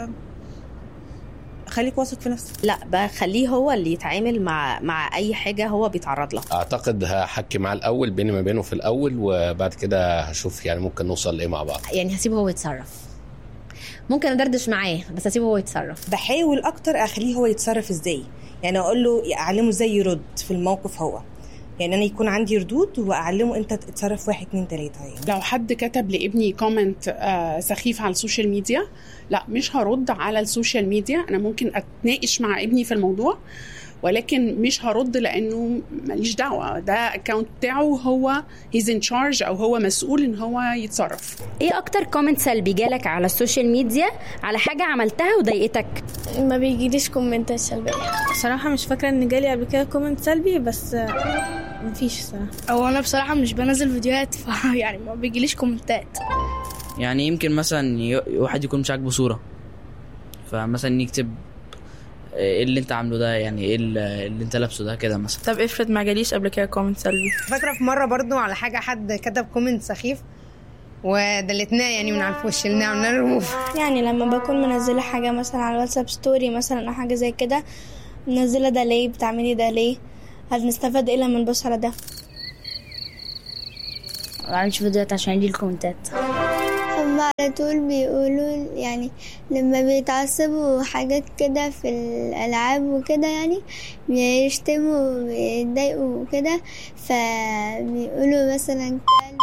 Speaker 7: خليك واثق في نفسك
Speaker 8: لا بخليه هو اللي يتعامل مع مع اي حاجه هو بيتعرض لها
Speaker 9: اعتقد هحكي معاه الاول بيني ما بينه في الاول وبعد كده هشوف يعني ممكن نوصل لايه مع بعض
Speaker 8: يعني هسيبه هو يتصرف ممكن ادردش معاه بس هسيبه هو يتصرف
Speaker 10: بحاول اكتر اخليه هو يتصرف ازاي يعني اقول له اعلمه ازاي يرد في الموقف هو يعني انا يكون عندي ردود واعلمه انت تتصرف واحد اتنين تلاته يعني
Speaker 11: لو حد كتب لابني كومنت آه سخيف على السوشيال ميديا لا مش هرد على السوشيال ميديا انا ممكن اتناقش مع ابني في الموضوع ولكن مش هرد لانه ماليش دعوه ده اكونت بتاعه هو هيز ان تشارج او هو مسؤول ان هو يتصرف
Speaker 3: ايه اكتر كومنت سلبي جالك على السوشيال ميديا على حاجه عملتها وضايقتك
Speaker 12: ما بيجيليش كومنتات سلبية
Speaker 13: صراحة مش فاكرة ان جالي قبل كده كومنت سلبي بس آه، مفيش صراحة
Speaker 12: او انا بصراحة مش بنزل فيديوهات فيعني ما بيجيليش كومنتات
Speaker 14: يعني يمكن مثلا ي- واحد يكون مش عاجبه صورة فمثلا يكتب ايه اللي انت عامله ده يعني ايه اللي اللي انت لابسه ده كده مثلا
Speaker 13: طب افرض ما جاليش قبل كده كومنت سلبي
Speaker 15: فاكره في مره برضو على حاجه حد كتب كومنت سخيف ودلتناه يعني من على الفوش شلناه عملنا ريموف
Speaker 12: يعني لما بكون منزلة حاجة مثلا على الواتساب ستوري مثلا او حاجة زي كده منزلة ده ليه بتعملي ده ليه هنستفاد ايه لما نبص على ده
Speaker 16: ما بعملش فيديوهات عشان يجي الكومنتات
Speaker 17: هم على طول بيقولوا يعني لما بيتعصبوا حاجات كده في الألعاب وكده يعني بيشتموا ويتضايقوا وكده فبيقولوا مثلا كلب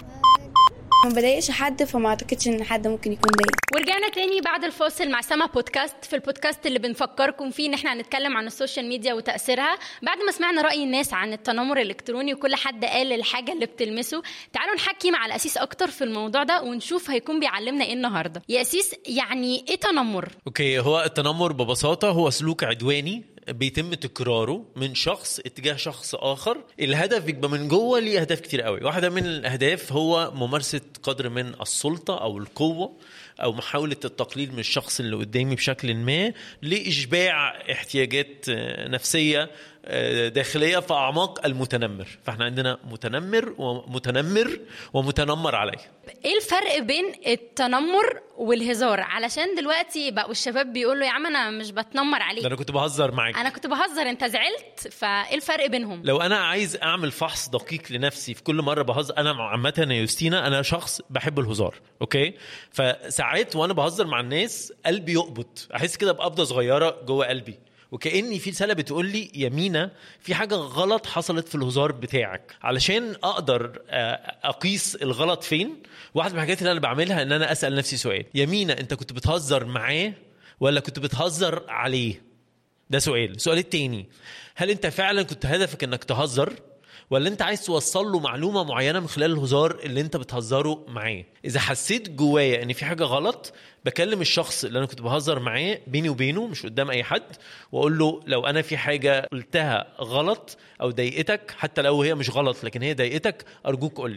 Speaker 13: ما بضايقش حد فما اعتقدش ان حد ممكن يكون ضايق
Speaker 3: ورجعنا تاني بعد الفاصل مع سما بودكاست في البودكاست اللي بنفكركم فيه ان احنا هنتكلم عن السوشيال ميديا وتاثيرها بعد ما سمعنا راي الناس عن التنمر الالكتروني وكل حد قال الحاجه اللي بتلمسه تعالوا نحكي مع الاسيس اكتر في الموضوع ده ونشوف هيكون بيعلمنا ايه النهارده يا اسيس يعني ايه تنمر
Speaker 4: اوكي هو التنمر ببساطه هو سلوك عدواني بيتم تكراره من شخص اتجاه شخص اخر الهدف بيبقى من جوه ليه اهداف كتير قوي واحده من الاهداف هو ممارسه قدر من السلطه او القوه او محاوله التقليل من الشخص اللي قدامي بشكل ما لاشباع احتياجات آه، نفسيه آه، داخليه في اعماق المتنمر فاحنا عندنا متنمر ومتنمر ومتنمر عليه
Speaker 3: ايه الفرق بين التنمر والهزار علشان دلوقتي بقوا الشباب بيقولوا يا عم انا مش بتنمر
Speaker 4: ده
Speaker 3: عليك
Speaker 4: انا كنت بهزر معاك
Speaker 3: انا كنت بهزر انت زعلت فايه الفرق بينهم
Speaker 4: لو انا عايز اعمل فحص دقيق لنفسي في كل مره بهزر انا عامه يا يوستينا انا شخص بحب الهزار اوكي فساعات وانا بهزر مع الناس قلبي يقبض احس كده بقبضه صغيره جوه قلبي وكاني في رساله بتقول لي يا مينا في حاجه غلط حصلت في الهزار بتاعك علشان اقدر آه، اقيس الغلط فين واحده من الحاجات اللي انا بعملها ان انا اسال نفسي سؤال يا مينا انت كنت بتهزر معاه ولا كنت بتهزر عليه ده سؤال السؤال التاني هل انت فعلا كنت هدفك انك تهزر ولا انت عايز توصل له معلومه معينه من خلال الهزار اللي انت بتهزره معاه اذا حسيت جوايا ان في حاجه غلط بكلم الشخص اللي انا كنت بهزر معاه بيني وبينه مش قدام اي حد واقول له لو انا في حاجه قلتها غلط او ضايقتك حتى لو هي مش غلط لكن هي ضايقتك ارجوك قول لي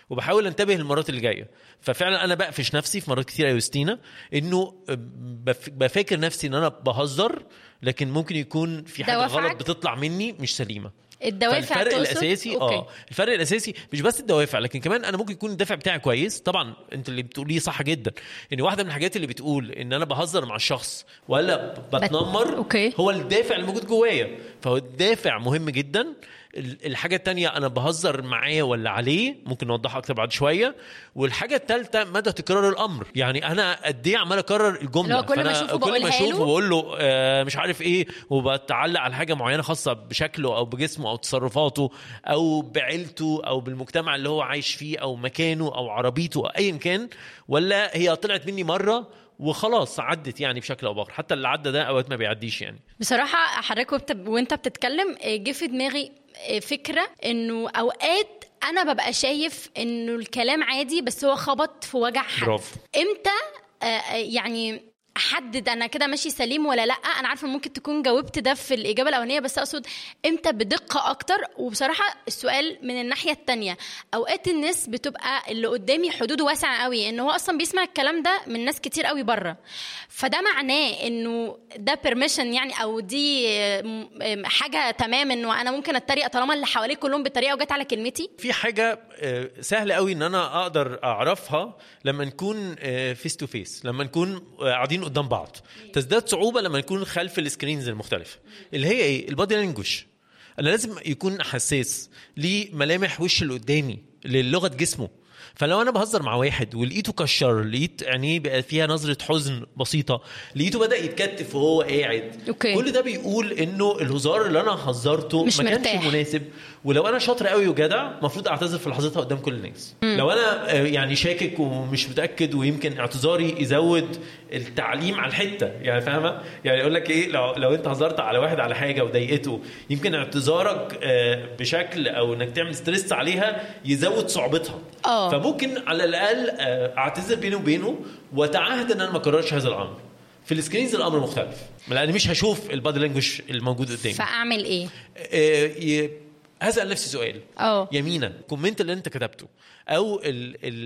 Speaker 4: وبحاول انتبه للمرات اللي جايه ففعلا انا بقفش نفسي في مرات كتير يا يوستينا انه بف- بفاكر نفسي ان انا بهزر لكن ممكن يكون في حاجه
Speaker 3: دوافعك؟
Speaker 4: غلط بتطلع مني مش سليمه
Speaker 3: الدوافع
Speaker 4: فالفرق
Speaker 3: تقصد؟
Speaker 4: الاساسي
Speaker 3: أوكي.
Speaker 4: اه الفرق الاساسي مش بس الدوافع لكن كمان انا ممكن يكون الدافع بتاعي كويس طبعا انت اللي بتقوليه صح جدا ان واحده من الحاجات اللي بتقول ان انا بهزر مع الشخص ولا بتنمر
Speaker 3: أوكي.
Speaker 4: هو الدافع اللي موجود جوايا فهو الدافع مهم جدا ال- الحاجة التانية أنا بهزر معاه ولا عليه ممكن نوضحها أكتر بعد شوية والحاجة التالتة مدى تكرار الأمر يعني أنا قد إيه عمال أكرر الجملة
Speaker 3: اللي هو كل ما
Speaker 4: فأنا
Speaker 3: أشوفه
Speaker 4: كل ما
Speaker 3: بقولها
Speaker 4: أشوفه
Speaker 3: له.
Speaker 4: بقول له آه، مش عارف إيه وبتعلق على حاجة معينة خاصة بشكله أو بجسمه أو تصرفاته أو بعيلته أو بالمجتمع اللي هو عايش فيه أو مكانه أو عربيته أو أيا كان ولا هي طلعت مني مرة وخلاص عدت يعني بشكل او باخر حتى اللي عدى ده اوقات ما بيعديش يعني
Speaker 3: بصراحة حضرتك وانت وانت بتتكلم آه، جه في دماغي آه، فكرة انه اوقات انا ببقى شايف انه الكلام عادي بس هو خبط في وجع حد
Speaker 4: برافو
Speaker 3: امتى آه، آه، يعني احدد انا كده ماشي سليم ولا لا انا عارفه ممكن تكون جاوبت ده في الاجابه الاولانيه بس اقصد امتى بدقه اكتر وبصراحه السؤال من الناحيه التانية اوقات الناس بتبقى اللي قدامي حدوده واسعه قوي ان هو اصلا بيسمع الكلام ده من ناس كتير قوي بره فده معناه انه ده بيرميشن يعني او دي آم، آم، حاجه تمام انه انا ممكن اتريق طالما اللي حواليه كلهم بيتريقوا وجت على كلمتي
Speaker 4: في حاجة آه، سهلة قوي ان انا اقدر اعرفها لما نكون فيس تو فيس لما نكون آه، قاعدين قدام بعض تزداد صعوبة لما نكون خلف السكرينز المختلفة اللي هي ايه البادي لانجوج انا لازم يكون حساس لملامح وش اللي قدامي للغة جسمه فلو انا بهزر مع واحد ولقيته كشر لقيت عينيه بقى فيها نظره حزن بسيطه لقيته بدا يتكتف وهو قاعد
Speaker 3: أوكي.
Speaker 4: كل ده بيقول انه الهزار اللي انا هزرته
Speaker 3: مش
Speaker 4: ما كانش
Speaker 3: مرتاح.
Speaker 4: مناسب ولو انا شاطر قوي وجدع المفروض اعتذر في لحظتها قدام كل الناس
Speaker 3: مم.
Speaker 4: لو انا آه، يعني شاكك ومش متاكد ويمكن اعتذاري يزود التعليم على الحته يعني فاهمه يعني يقول لك ايه لو لو انت هزرت على واحد على حاجه وضايقته يمكن اعتذارك آه، بشكل او انك تعمل ستريس عليها يزود صعوبتها
Speaker 3: اه
Speaker 4: فممكن على الاقل آه، اعتذر بيني وبينه واتعهد ان انا ما اكررش هذا الامر في السكرينز الامر مختلف لان مش هشوف البادي لانجوج الموجود قدامي
Speaker 3: فاعمل ايه
Speaker 4: آه، ي- هسال نفسي سؤال
Speaker 3: اه
Speaker 4: يمينا الكومنت اللي انت كتبته او ال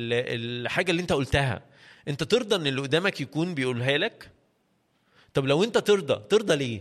Speaker 4: ال الحاجه اللي انت قلتها انت ترضى ان اللي قدامك يكون بيقولها لك طب لو انت ترضى ترضى ليه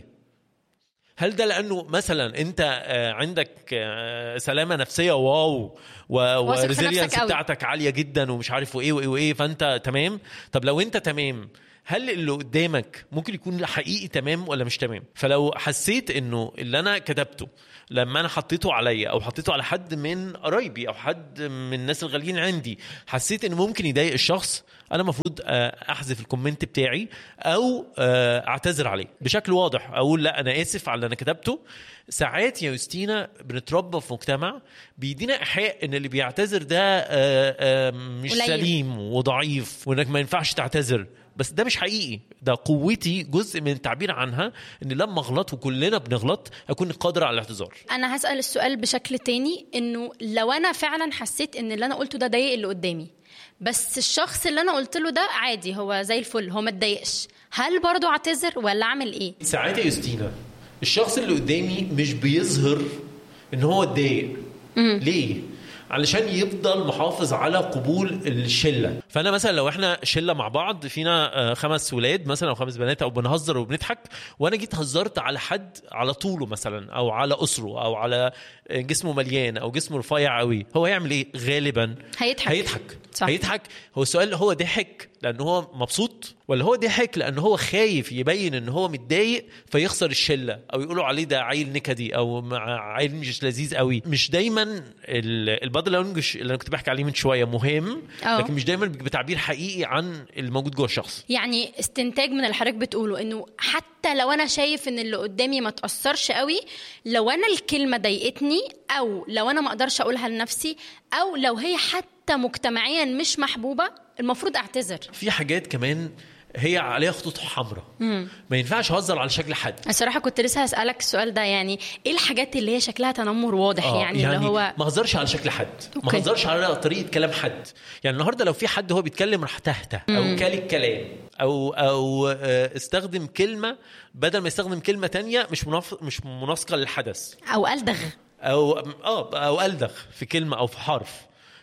Speaker 4: هل ده لانه مثلا انت آه، عندك آه، سلامه نفسيه واو
Speaker 3: واثق في
Speaker 4: وريزيلينس
Speaker 3: نفسك قوي.
Speaker 4: بتاعتك عاليه جدا ومش عارف وايه وايه وايه فانت تمام طب لو انت تمام هل اللي قدامك ممكن يكون حقيقي تمام ولا مش تمام فلو حسيت انه اللي انا كتبته لما انا حطيته عليا او حطيته على حد من قرايبي او حد من الناس الغاليين عندي حسيت انه ممكن يضايق الشخص انا المفروض آه، احذف الكومنت بتاعي او آه، اعتذر عليه بشكل واضح اقول لا انا اسف على اللي انا كتبته ساعات يا يوستينا بنتربى في مجتمع بيدينا ايحاء ان اللي بيعتذر ده آه، آه، مش
Speaker 3: قليل.
Speaker 4: سليم وضعيف وانك ما ينفعش تعتذر بس ده مش حقيقي ده قوتي جزء من التعبير عنها ان لما اغلط وكلنا بنغلط اكون قادر على الاعتذار
Speaker 3: انا هسال السؤال بشكل تاني انه لو انا فعلا حسيت ان اللي انا قلته ده ضايق اللي قدامي بس الشخص اللي انا قلت له ده عادي هو زي الفل هو ما اتضايقش هل برضه اعتذر ولا اعمل ايه
Speaker 4: ساعات يا يوستينا الشخص اللي قدامي مش بيظهر ان هو اتضايق ليه علشان يفضل محافظ على قبول الشله فانا مثلا لو احنا شله مع بعض فينا آه، خمس ولاد مثلا او خمس بنات او بنهزر وبنضحك وانا جيت هزرت على حد على طوله مثلا او على اسره او على جسمه مليان او جسمه رفيع قوي هو هيعمل ايه غالبا
Speaker 3: هيضحك
Speaker 4: هيضحك
Speaker 3: صح.
Speaker 4: هيضحك هو السؤال هو ضحك لان هو مبسوط ولا هو ضحك لان هو خايف يبين ان هو متضايق فيخسر الشله او يقولوا عليه ده عيل نكدي او مع- عيل مش لذيذ قوي مش دايما البادي لانجوج اللي انا كنت بحكي عليه من شويه مهم
Speaker 3: أه.
Speaker 4: لكن مش دايما بتعبير حقيقي عن الموجود جوه الشخص
Speaker 3: يعني استنتاج من اللي حضرتك بتقوله انه حتى لو انا شايف ان اللي قدامي ما تاثرش قوي لو انا الكلمه ضايقتني او لو انا ما اقدرش اقولها لنفسي او لو هي حتى مجتمعيا مش محبوبه المفروض اعتذر
Speaker 4: في حاجات كمان هي عليها خطوط حمراء
Speaker 3: مم.
Speaker 4: ما ينفعش اهزر على شكل حد
Speaker 3: الصراحه كنت لسه هسالك السؤال ده يعني ايه الحاجات اللي هي شكلها تنمر واضح
Speaker 4: آه،
Speaker 3: يعني, اللي هو
Speaker 4: ما هزرش على شكل حد ما
Speaker 3: أوكي.
Speaker 4: هزرش على طريقه كلام حد يعني النهارده لو في حد هو بيتكلم راح تهته او
Speaker 3: مم.
Speaker 4: كال الكلام او او آه، استخدم كلمه بدل ما يستخدم كلمه تانية مش مناف... مش مناسقه للحدث
Speaker 3: او الدغ
Speaker 4: او اه او الدغ في كلمه او في حرف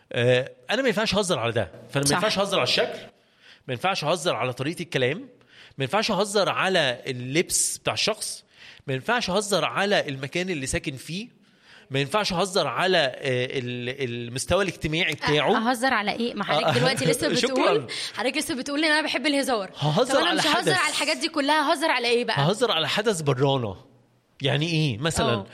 Speaker 4: آه، انا ما ينفعش اهزر على ده فانا ما
Speaker 3: صح.
Speaker 4: ينفعش اهزر على الشكل ما ينفعش اهزر على طريقه الكلام ما ينفعش اهزر على اللبس بتاع الشخص ما ينفعش اهزر على المكان اللي ساكن فيه ما ينفعش اهزر على آه، ال- المستوى الاجتماعي بتاعه
Speaker 3: اهزر على ايه ما
Speaker 4: آه.
Speaker 3: حضرتك دلوقتي لسه
Speaker 4: شكراً.
Speaker 3: بتقول حضرتك لسه بتقول ان انا بحب الهزار
Speaker 4: ههزر
Speaker 3: طب انا
Speaker 4: على
Speaker 3: مش ههزر
Speaker 4: حدث.
Speaker 3: على الحاجات دي كلها ههزر على ايه بقى
Speaker 4: ههزر على حدث برانا يعني ايه مثلا
Speaker 3: أوه.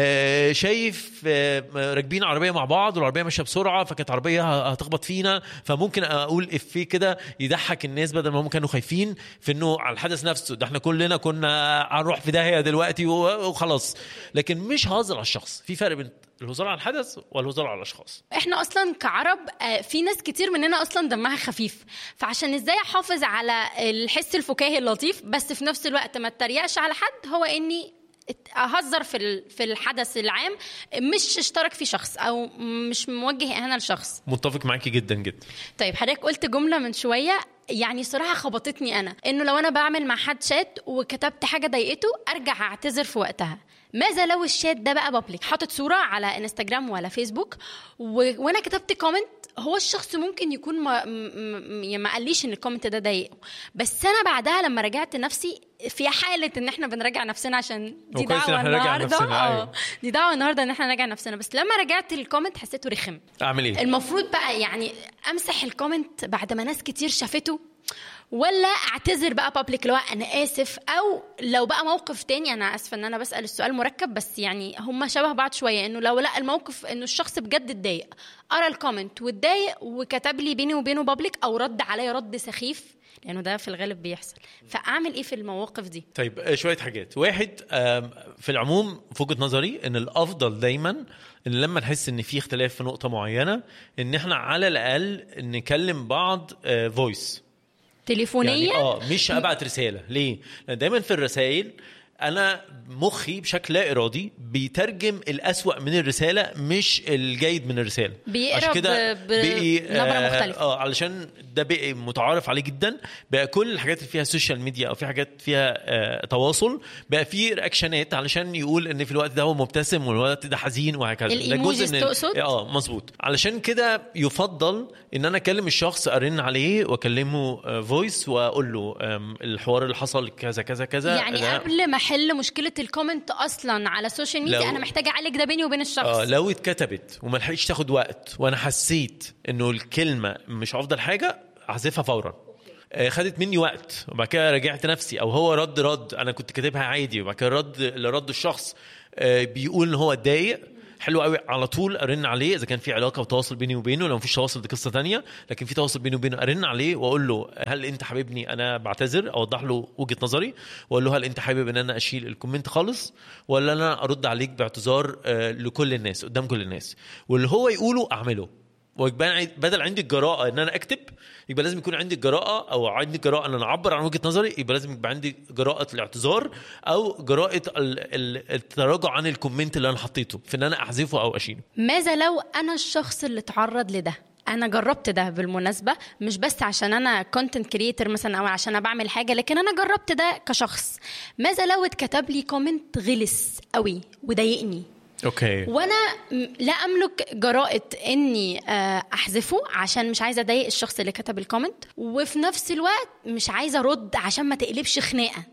Speaker 4: آه شايف آه راكبين عربيه مع بعض والعربيه ماشيه بسرعه فكانت عربيه ه- هتخبط فينا فممكن اقول افيه كده يضحك الناس بدل ما هم كانوا خايفين في انه على الحدث نفسه ده احنا كلنا كنا هنروح في داهيه دلوقتي و- وخلاص لكن مش ههزر على الشخص في فرق بين الهزار على الحدث والهزار على الاشخاص
Speaker 3: احنا اصلا كعرب آه، في ناس كتير مننا اصلا دمها خفيف فعشان ازاي احافظ على الحس الفكاهي اللطيف بس في نفس الوقت ما اتريقش على حد هو اني ات- اهزر في ال- في الحدث العام مش اشترك فيه شخص او مش موجه اهانه لشخص
Speaker 4: متفق معاكي جدا جدا
Speaker 3: طيب حضرتك قلت جمله من شويه يعني صراحه خبطتني انا انه لو انا بعمل مع حد شات وكتبت حاجه ضايقته ارجع اعتذر في وقتها ماذا لو الشات ده بقى بابليك حاطط صوره على انستجرام ولا فيسبوك و... وانا كتبت كومنت هو الشخص ممكن يكون ما م... م... ما قاليش ان الكومنت ده ضايقه بس انا بعدها لما رجعت نفسي في حاله ان احنا بنراجع نفسنا عشان دي
Speaker 4: هو كويس إن
Speaker 3: دعوه
Speaker 4: إحنا نراجع
Speaker 3: النهارده
Speaker 4: نفسنا، أيوة.
Speaker 3: اه دي دعوه النهارده ان احنا نراجع نفسنا بس لما رجعت الكومنت حسيته رخم
Speaker 4: اعمل ايه
Speaker 3: المفروض بقى يعني امسح الكومنت بعد ما ناس كتير شافته ولا اعتذر بقى بابليك اللي هو انا اسف او لو بقى موقف تاني انا اسفه ان انا بسال السؤال مركب بس يعني هما شبه بعض شويه انه لو لا الموقف انه الشخص بجد اتضايق قرا الكومنت واتضايق وكتب لي بيني وبينه بابليك او رد عليا رد سخيف لانه ده في الغالب بيحصل فاعمل ايه في المواقف دي
Speaker 4: طيب آه، شويه حاجات واحد آم، في العموم في وجهه نظري ان الافضل دايما ان لما نحس ان في اختلاف في نقطه معينه ان احنا على الاقل نكلم بعض فويس
Speaker 3: تليفونيا
Speaker 4: يعني اه مش ابعت رساله ليه لان دايما في الرسائل انا مخي بشكل لا ارادي بيترجم الاسوأ من الرساله مش الجيد من الرساله
Speaker 3: بيقرا
Speaker 4: عشان كده
Speaker 3: ب- ب-
Speaker 4: بقي
Speaker 3: نبرة مختلفة.
Speaker 4: اه علشان ده بقي متعارف عليه جدا بقى كل الحاجات اللي فيها سوشيال ميديا او في حاجات فيها آه تواصل بقى في رياكشنات علشان يقول ان في الوقت ده هو مبتسم والوقت ده حزين وهكذا ده
Speaker 3: الإيموجيز
Speaker 4: من ال-
Speaker 3: تقصد؟
Speaker 4: اه مظبوط علشان كده يفضل ان انا اكلم الشخص ارن عليه واكلمه فويس واقول له آم، الحوار اللي حصل كذا كذا كذا
Speaker 3: يعني
Speaker 4: ده-
Speaker 3: قبل ما احل مشكله الكومنت اصلا على السوشيال ميديا
Speaker 4: لو-
Speaker 3: انا محتاجه اعالج ده بيني وبين الشخص
Speaker 4: اه لو اتكتبت وما لحقتش تاخد وقت وانا حسيت انه الكلمه مش افضل حاجه احذفها فورا آه، خدت مني وقت وبعد كده راجعت نفسي او هو رد رد انا كنت كاتبها عادي وبعد كده رد اللي رد الشخص آه، بيقول ان هو اتضايق حلو قوي على طول ارن عليه اذا كان في علاقه وتواصل بيني وبينه لو مفيش تواصل دي قصه تانية لكن في تواصل بيني وبينه ارن عليه واقول له هل انت حاببني انا بعتذر اوضح له وجهه نظري واقول له هل انت حابب ان انا اشيل الكومنت خالص ولا انا ارد عليك باعتذار آه، لكل الناس قدام كل الناس واللي هو يقوله اعمله ويبقى عندي- بدل عندي الجراءه ان انا اكتب يبقى لازم يكون عندي الجراءه او عندي الجراءه ان انا اعبر عن وجهه نظري يبقى لازم يبقى عندي جراءه الاعتذار او جراءه ال- ال- التراجع عن الكومنت اللي انا حطيته في ان انا احذفه او اشيله
Speaker 3: ماذا لو انا الشخص اللي اتعرض لده انا جربت ده بالمناسبه مش بس عشان انا كونتنت كريتور مثلا او عشان انا بعمل حاجه لكن انا جربت ده كشخص ماذا لو اتكتب لي كومنت غلس قوي وضايقني
Speaker 4: اوكي
Speaker 3: وانا م- لا املك جرأة اني آه، احذفه عشان مش عايزه اضايق الشخص اللي كتب الكومنت وفي نفس الوقت مش عايزه ارد عشان ما تقلبش خناقه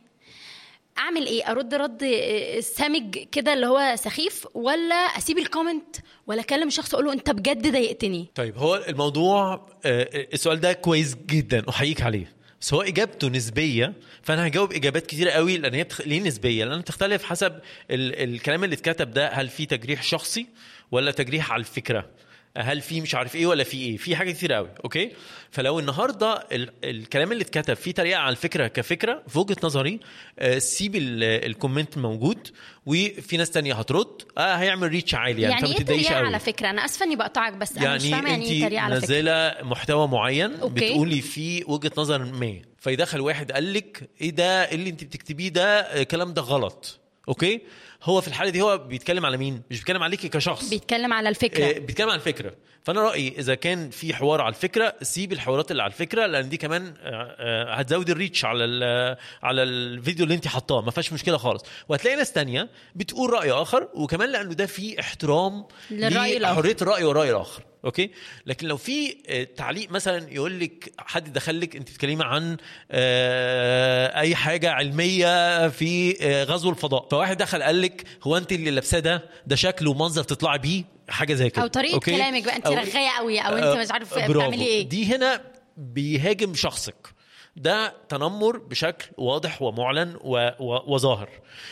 Speaker 3: اعمل ايه ارد رد آه، سامج كده اللي هو سخيف ولا اسيب الكومنت ولا اكلم الشخص اقول له انت بجد ضايقتني
Speaker 4: طيب هو الموضوع آه، السؤال ده كويس جدا احييك عليه بس هو اجابته نسبيه فانا هجاوب اجابات كتيره قوي لان هي بتخ... ليه نسبيه لان بتختلف حسب ال... الكلام اللي اتكتب ده هل في تجريح شخصي ولا تجريح على الفكره هل في مش عارف ايه ولا في ايه في حاجات كتير قوي اوكي فلو النهارده ال... الكلام اللي اتكتب فيه تريقه على الفكره كفكره في وجهه نظري آه، سيب ال... الكومنت موجود وفي ناس تانية هترد آه هيعمل ريتش عالي يعني,
Speaker 3: يعني,
Speaker 4: فما
Speaker 3: ايه
Speaker 4: تتضايقش
Speaker 3: تريقه
Speaker 4: قوي
Speaker 3: على فكره انا اسفه اني بقطعك بس انا مش
Speaker 4: يعني
Speaker 3: فاهمه يعني ايه تريقه
Speaker 4: انت
Speaker 3: على فكره
Speaker 4: منزله محتوى معين
Speaker 3: أوكي.
Speaker 4: بتقولي فيه وجهه نظر ما فيدخل واحد قال لك ايه ده إيه اللي انت بتكتبيه ده الكلام ده غلط اوكي هو في الحاله دي هو بيتكلم على مين مش بيتكلم عليكي كشخص
Speaker 3: بيتكلم على الفكره
Speaker 4: آه، بيتكلم عن الفكره فانا رايي اذا كان في حوار على الفكره سيب الحوارات اللي على الفكره لان دي كمان آه، آه، هتزود الريتش على ال- على الفيديو اللي انت حطاه ما فيهاش مشكله خالص وهتلاقي ناس تانية بتقول راي اخر وكمان لانه ده فيه احترام
Speaker 3: للرأي الآخر.
Speaker 4: حريه الراي والراي الاخر اوكي لكن لو في آه، تعليق مثلا يقول لك حد دخل لك انت بتتكلمي عن آه، اي حاجه علميه في آه، غزو الفضاء فواحد دخل قال لك هو انت اللي لابساه ده ده شكل ومنظر تطلعي بيه حاجه زي كده
Speaker 3: او طريقه
Speaker 4: أوكي؟
Speaker 3: كلامك بقى انت
Speaker 4: أو-
Speaker 3: رغايه قوي او
Speaker 4: آه،
Speaker 3: انت مش عارف
Speaker 4: برافو.
Speaker 3: بتعملي ايه
Speaker 4: دي هنا بيهاجم شخصك ده تنمر بشكل واضح ومعلن و... و... وظاهر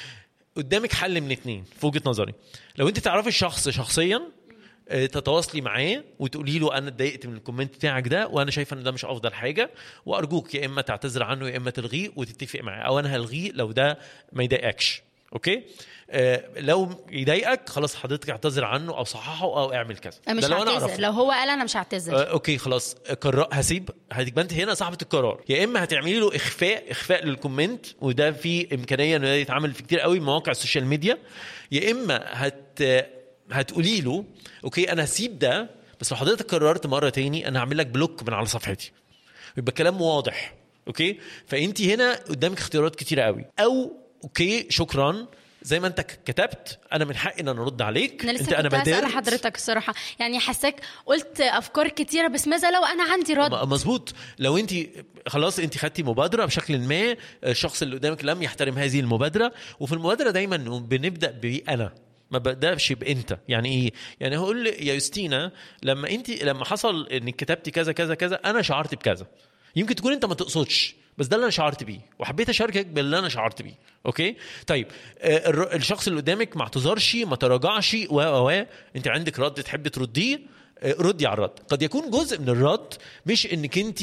Speaker 4: قدامك حل من اتنين في وجهه نظري لو انت تعرفي الشخص شخصيا آه، تتواصلي معاه وتقولي له انا اتضايقت من الكومنت بتاعك ده وانا شايفه ان ده مش افضل حاجه وارجوك يا اما تعتذر عنه يا اما تلغيه وتتفق معاه او انا هلغيه لو ده ما يضايقكش اوكي آه لو يضايقك خلاص حضرتك اعتذر عنه او صححه او اعمل كذا
Speaker 3: مش
Speaker 4: ده لو انا
Speaker 3: هعتذر
Speaker 4: اعرفه
Speaker 3: لو هو قال انا مش هعتذر
Speaker 4: آه، اوكي خلاص قرار هسيب هتبقى انت هنا صاحبه القرار يا اما هتعملي له اخفاء اخفاء للكومنت وده في امكانيه انه يتعمل في كتير قوي من مواقع السوشيال ميديا يا اما هت هتقولي له اوكي انا هسيب ده بس لو حضرتك قررت مره تاني انا هعمل لك بلوك من على صفحتي يبقى كلام واضح اوكي فانت هنا قدامك اختيارات كتيره قوي او اوكي شكرا زي ما انت كتبت انا من حقي ان انا ارد عليك
Speaker 3: انا
Speaker 4: انت
Speaker 3: لسه
Speaker 4: انا
Speaker 3: كنت هسأل
Speaker 4: بادرت
Speaker 3: حضرتك الصراحه يعني حاساك قلت افكار كتيره بس ماذا لو انا عندي رد
Speaker 4: م- مظبوط لو انت خلاص انت خدتي مبادره بشكل ما الشخص اللي قدامك لم يحترم هذه المبادره وفي المبادره دايما بنبدا بانا ما بدأش بانت يعني ايه يعني هقول يا يوستينا لما انت لما حصل انك كتبتي كذا كذا كذا انا شعرت بكذا يمكن تكون انت ما تقصدش بس ده اللي انا شعرت بيه وحبيت اشاركك باللي انا شعرت بيه اوكي طيب آه، الر- الشخص اللي قدامك ما اعتذرش ما تراجعش و و و انت عندك رد تحبي ترديه آه، ردي على الرد قد يكون جزء من الرد مش انك انت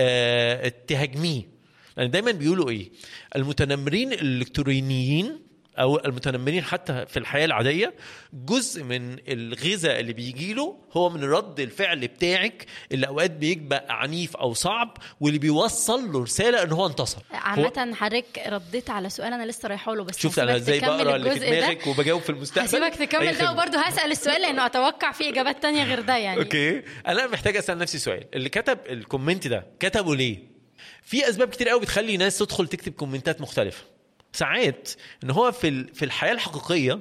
Speaker 4: آه، تهاجميه لان دايما بيقولوا ايه المتنمرين الالكترونيين او المتنمرين حتى في الحياه العاديه جزء من الغذاء اللي بيجي له هو من رد الفعل بتاعك اللي اوقات بيبقى عنيف او صعب واللي بيوصل له رساله ان هو انتصر هو-
Speaker 3: عامة حضرتك رديت على سؤال انا لسه رايحه له بس
Speaker 4: شفت انا
Speaker 3: هسيبك
Speaker 4: ازاي
Speaker 3: تكمل
Speaker 4: بقرا اللي في
Speaker 3: الجزء ده.
Speaker 4: دماغك وبجاوب في المستقبل
Speaker 3: هسيبك
Speaker 4: أي
Speaker 3: تكمل ده
Speaker 4: خدمة.
Speaker 3: وبرضه هسأل السؤال لانه اتوقع فيه اجابات تانية غير ده يعني
Speaker 4: اوكي انا محتاج اسال نفسي سؤال اللي كتب الكومنت ده كتبه ليه في اسباب كتير قوي بتخلي ناس تدخل تكتب كومنتات مختلفه ساعات ان هو في ال- في الحياه الحقيقيه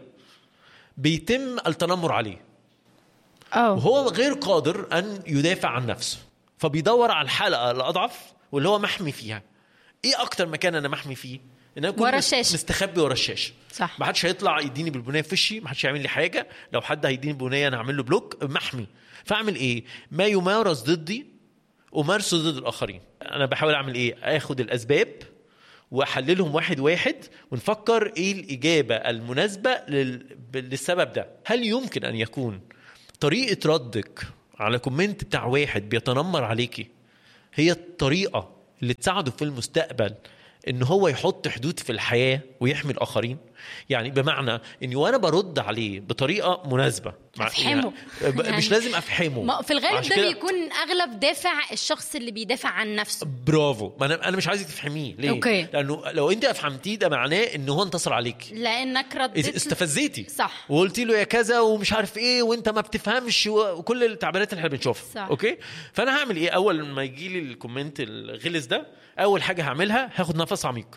Speaker 4: بيتم التنمر عليه
Speaker 3: أوه.
Speaker 4: وهو غير قادر ان يدافع عن نفسه فبيدور على الحلقه الاضعف واللي هو محمي فيها ايه اكتر مكان انا محمي فيه ان انا اكون
Speaker 3: ورا
Speaker 4: مس-
Speaker 3: الشاشة.
Speaker 4: مستخبي ورا الشاشه
Speaker 3: صح
Speaker 4: ما حدش هيطلع يديني بالبنيه في وشي ما حدش هيعمل لي حاجه لو حد هيديني بنيه انا هعمل له بلوك محمي فاعمل ايه ما يمارس ضدي امارسه ضد الاخرين انا بحاول اعمل ايه اخد الاسباب واحللهم واحد واحد ونفكر ايه الاجابه المناسبه لل... للسبب ده هل يمكن ان يكون طريقه ردك على كومنت بتاع واحد بيتنمر عليكي هي الطريقه اللي تساعده في المستقبل ان هو يحط حدود في الحياه ويحمي الاخرين يعني بمعنى اني وانا برد عليه بطريقه مناسبه مع-
Speaker 3: أفهمه.
Speaker 4: يعني ب-
Speaker 3: يعني
Speaker 4: مش لازم افهمه
Speaker 3: ما في الغالب
Speaker 4: عشان
Speaker 3: ده
Speaker 4: كده-
Speaker 3: بيكون اغلب دافع الشخص اللي بيدافع عن نفسه
Speaker 4: برافو ما انا انا مش عايزك تفهميه ليه
Speaker 3: أوكي.
Speaker 4: لانه لو انت افهمتيه ده معناه ان هو انتصر عليك
Speaker 3: لانك رديت
Speaker 4: استفزيتي
Speaker 3: صح
Speaker 4: وقلت له يا كذا ومش عارف ايه وانت ما بتفهمش و- وكل التعبيرات اللي احنا بنشوفها
Speaker 3: صح.
Speaker 4: اوكي فانا هعمل ايه اول ما يجي لي الكومنت الغلس ده اول حاجه هعملها هاخد نفس عميق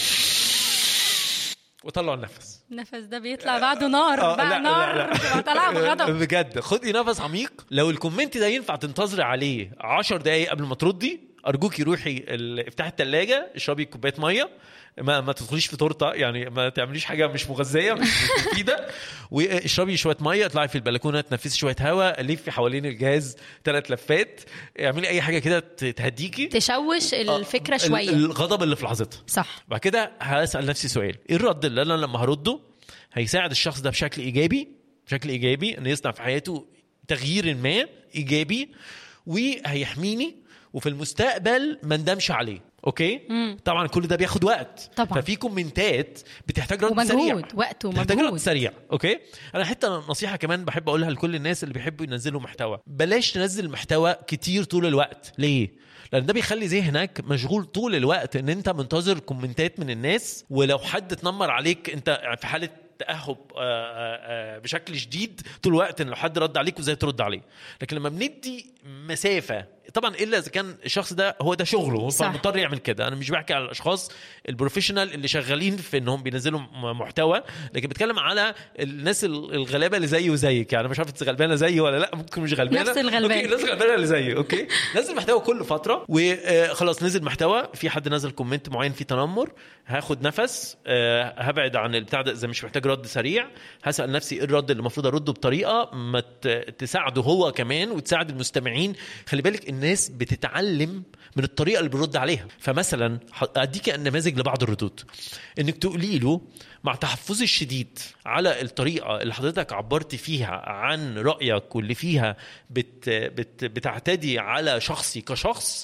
Speaker 4: واطلع النفس
Speaker 3: النفس ده بيطلع بعده نار
Speaker 4: آه،
Speaker 3: بقى
Speaker 4: لا،
Speaker 3: نار
Speaker 4: لا، لا.
Speaker 3: بتبقى طالعه بغضب
Speaker 4: بجد خدي نفس عميق لو الكومنت ده ينفع تنتظري عليه 10 دقايق قبل ما تردي ارجوكي روحي ال- افتحي الثلاجه اشربي كوبايه ميه ما ما تدخليش في تورته يعني ما تعمليش حاجه مش مغذيه مش مش مفيده واشربي شويه ميه اطلعي في البلكونه تنفسي شويه هواء لفي حوالين الجهاز ثلاث لفات اعملي اي حاجه كده ت- تهديكي
Speaker 3: تشوش الفكره
Speaker 4: ال-
Speaker 3: شويه
Speaker 4: الغضب اللي في لحظتها
Speaker 3: صح
Speaker 4: بعد كده هسال نفسي سؤال ايه الرد اللي انا لما هرده هيساعد الشخص ده بشكل ايجابي بشكل ايجابي ان يصنع في حياته تغيير ما ايجابي وهيحميني وفي المستقبل ما ندمش عليه اوكي
Speaker 3: مم.
Speaker 4: طبعا كل ده بياخد وقت
Speaker 3: طبعا.
Speaker 4: ففي كومنتات بتحتاج رد سريع
Speaker 3: ومجهود وقت
Speaker 4: بتحتاج رد
Speaker 3: ومجهود
Speaker 4: سريع اوكي انا حتى نصيحه كمان بحب اقولها لكل الناس اللي بيحبوا ينزلوا محتوى بلاش تنزل محتوى كتير طول الوقت ليه لان ده بيخلي ذهنك مشغول طول الوقت ان انت منتظر كومنتات من الناس ولو حد اتنمر عليك انت في حاله تاهب آه، آه، آه، بشكل شديد طول الوقت ان لو حد رد عليك وازاي ترد عليه لكن لما بندي مسافه طبعا الا اذا كان الشخص ده هو ده شغله
Speaker 3: صح.
Speaker 4: فمضطر يعمل كده انا مش بحكي على الاشخاص البروفيشنال اللي شغالين في انهم بينزلوا م- محتوى لكن بتكلم على الناس ال- الغلابه اللي زيي وزيك يعني مش عارف انت غلبانه زيي ولا لا ممكن مش غلبانه
Speaker 3: نفس الغلبان.
Speaker 4: اوكي الناس الغلبانه اللي زيي اوكي نزل محتوى كل فتره وخلاص نزل محتوى في حد نزل كومنت معين فيه تنمر هاخد نفس آه، هبعد عن البتاع ده اذا مش محتاج رد سريع هسال نفسي ايه الرد اللي المفروض ارده بطريقه ما ت- تساعده هو كمان وتساعد المستمعين خلي بالك الناس بتتعلم من الطريقه اللي بيرد عليها فمثلا ح- اديك نماذج لبعض الردود انك تقولي له مع تحفظي الشديد على الطريقه اللي حضرتك عبرت فيها عن رايك واللي فيها بت بت بتعتدي على شخصي كشخص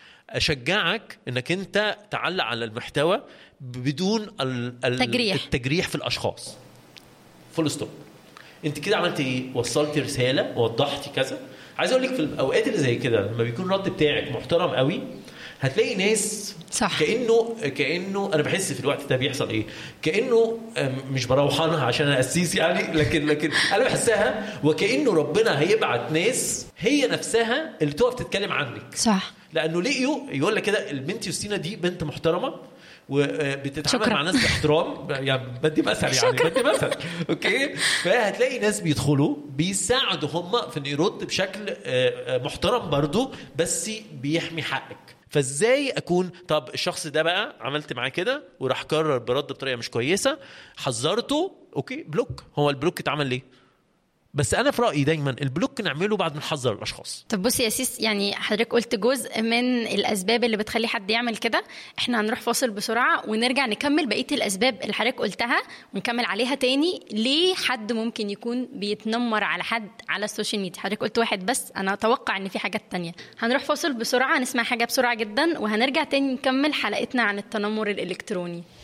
Speaker 4: اشجعك انك انت تعلق على المحتوى بدون ال- ال-
Speaker 3: تجريح.
Speaker 4: التجريح في الاشخاص فول ستوب انت كده عملت ايه وصلتي رساله وضحتي كذا عايز اقول لك في الاوقات اللي زي كده لما بيكون الرد بتاعك محترم قوي هتلاقي ناس
Speaker 3: صح.
Speaker 4: كانه كانه انا بحس في الوقت ده بيحصل ايه كانه أم، مش بروحانها عشان انا قسيس يعني لكن لكن انا بحسها وكانه ربنا هيبعت ناس هي نفسها اللي تقف تتكلم عنك
Speaker 3: صح
Speaker 4: لانه لقيوا يقول لك كده البنت يوستينا دي بنت محترمه وبتتعامل
Speaker 3: شكرا.
Speaker 4: مع ناس باحترام يعني بدي مثل يعني
Speaker 3: شكرا.
Speaker 4: بدي مثل اوكي فهتلاقي ناس بيدخلوا بيساعدوا هم في انه يرد بشكل آه، آه، محترم برضو بس بيحمي حقك فازاي اكون طب الشخص ده بقى عملت معاه كده وراح قرر برد بطريقه مش كويسه حذرته اوكي بلوك هو البلوك اتعمل ليه بس انا في رايي دايما البلوك نعمله بعد ما نحذر الاشخاص
Speaker 3: طب بصي يا سيس يعني حضرتك قلت جزء من الاسباب اللي بتخلي حد يعمل كده احنا هنروح فاصل بسرعه ونرجع نكمل بقيه الاسباب اللي حضرتك قلتها ونكمل عليها تاني ليه حد ممكن يكون بيتنمر على حد على السوشيال ميديا حضرتك قلت واحد بس انا اتوقع ان في حاجات تانية هنروح فاصل بسرعه نسمع حاجه بسرعه جدا وهنرجع تاني نكمل حلقتنا عن التنمر الالكتروني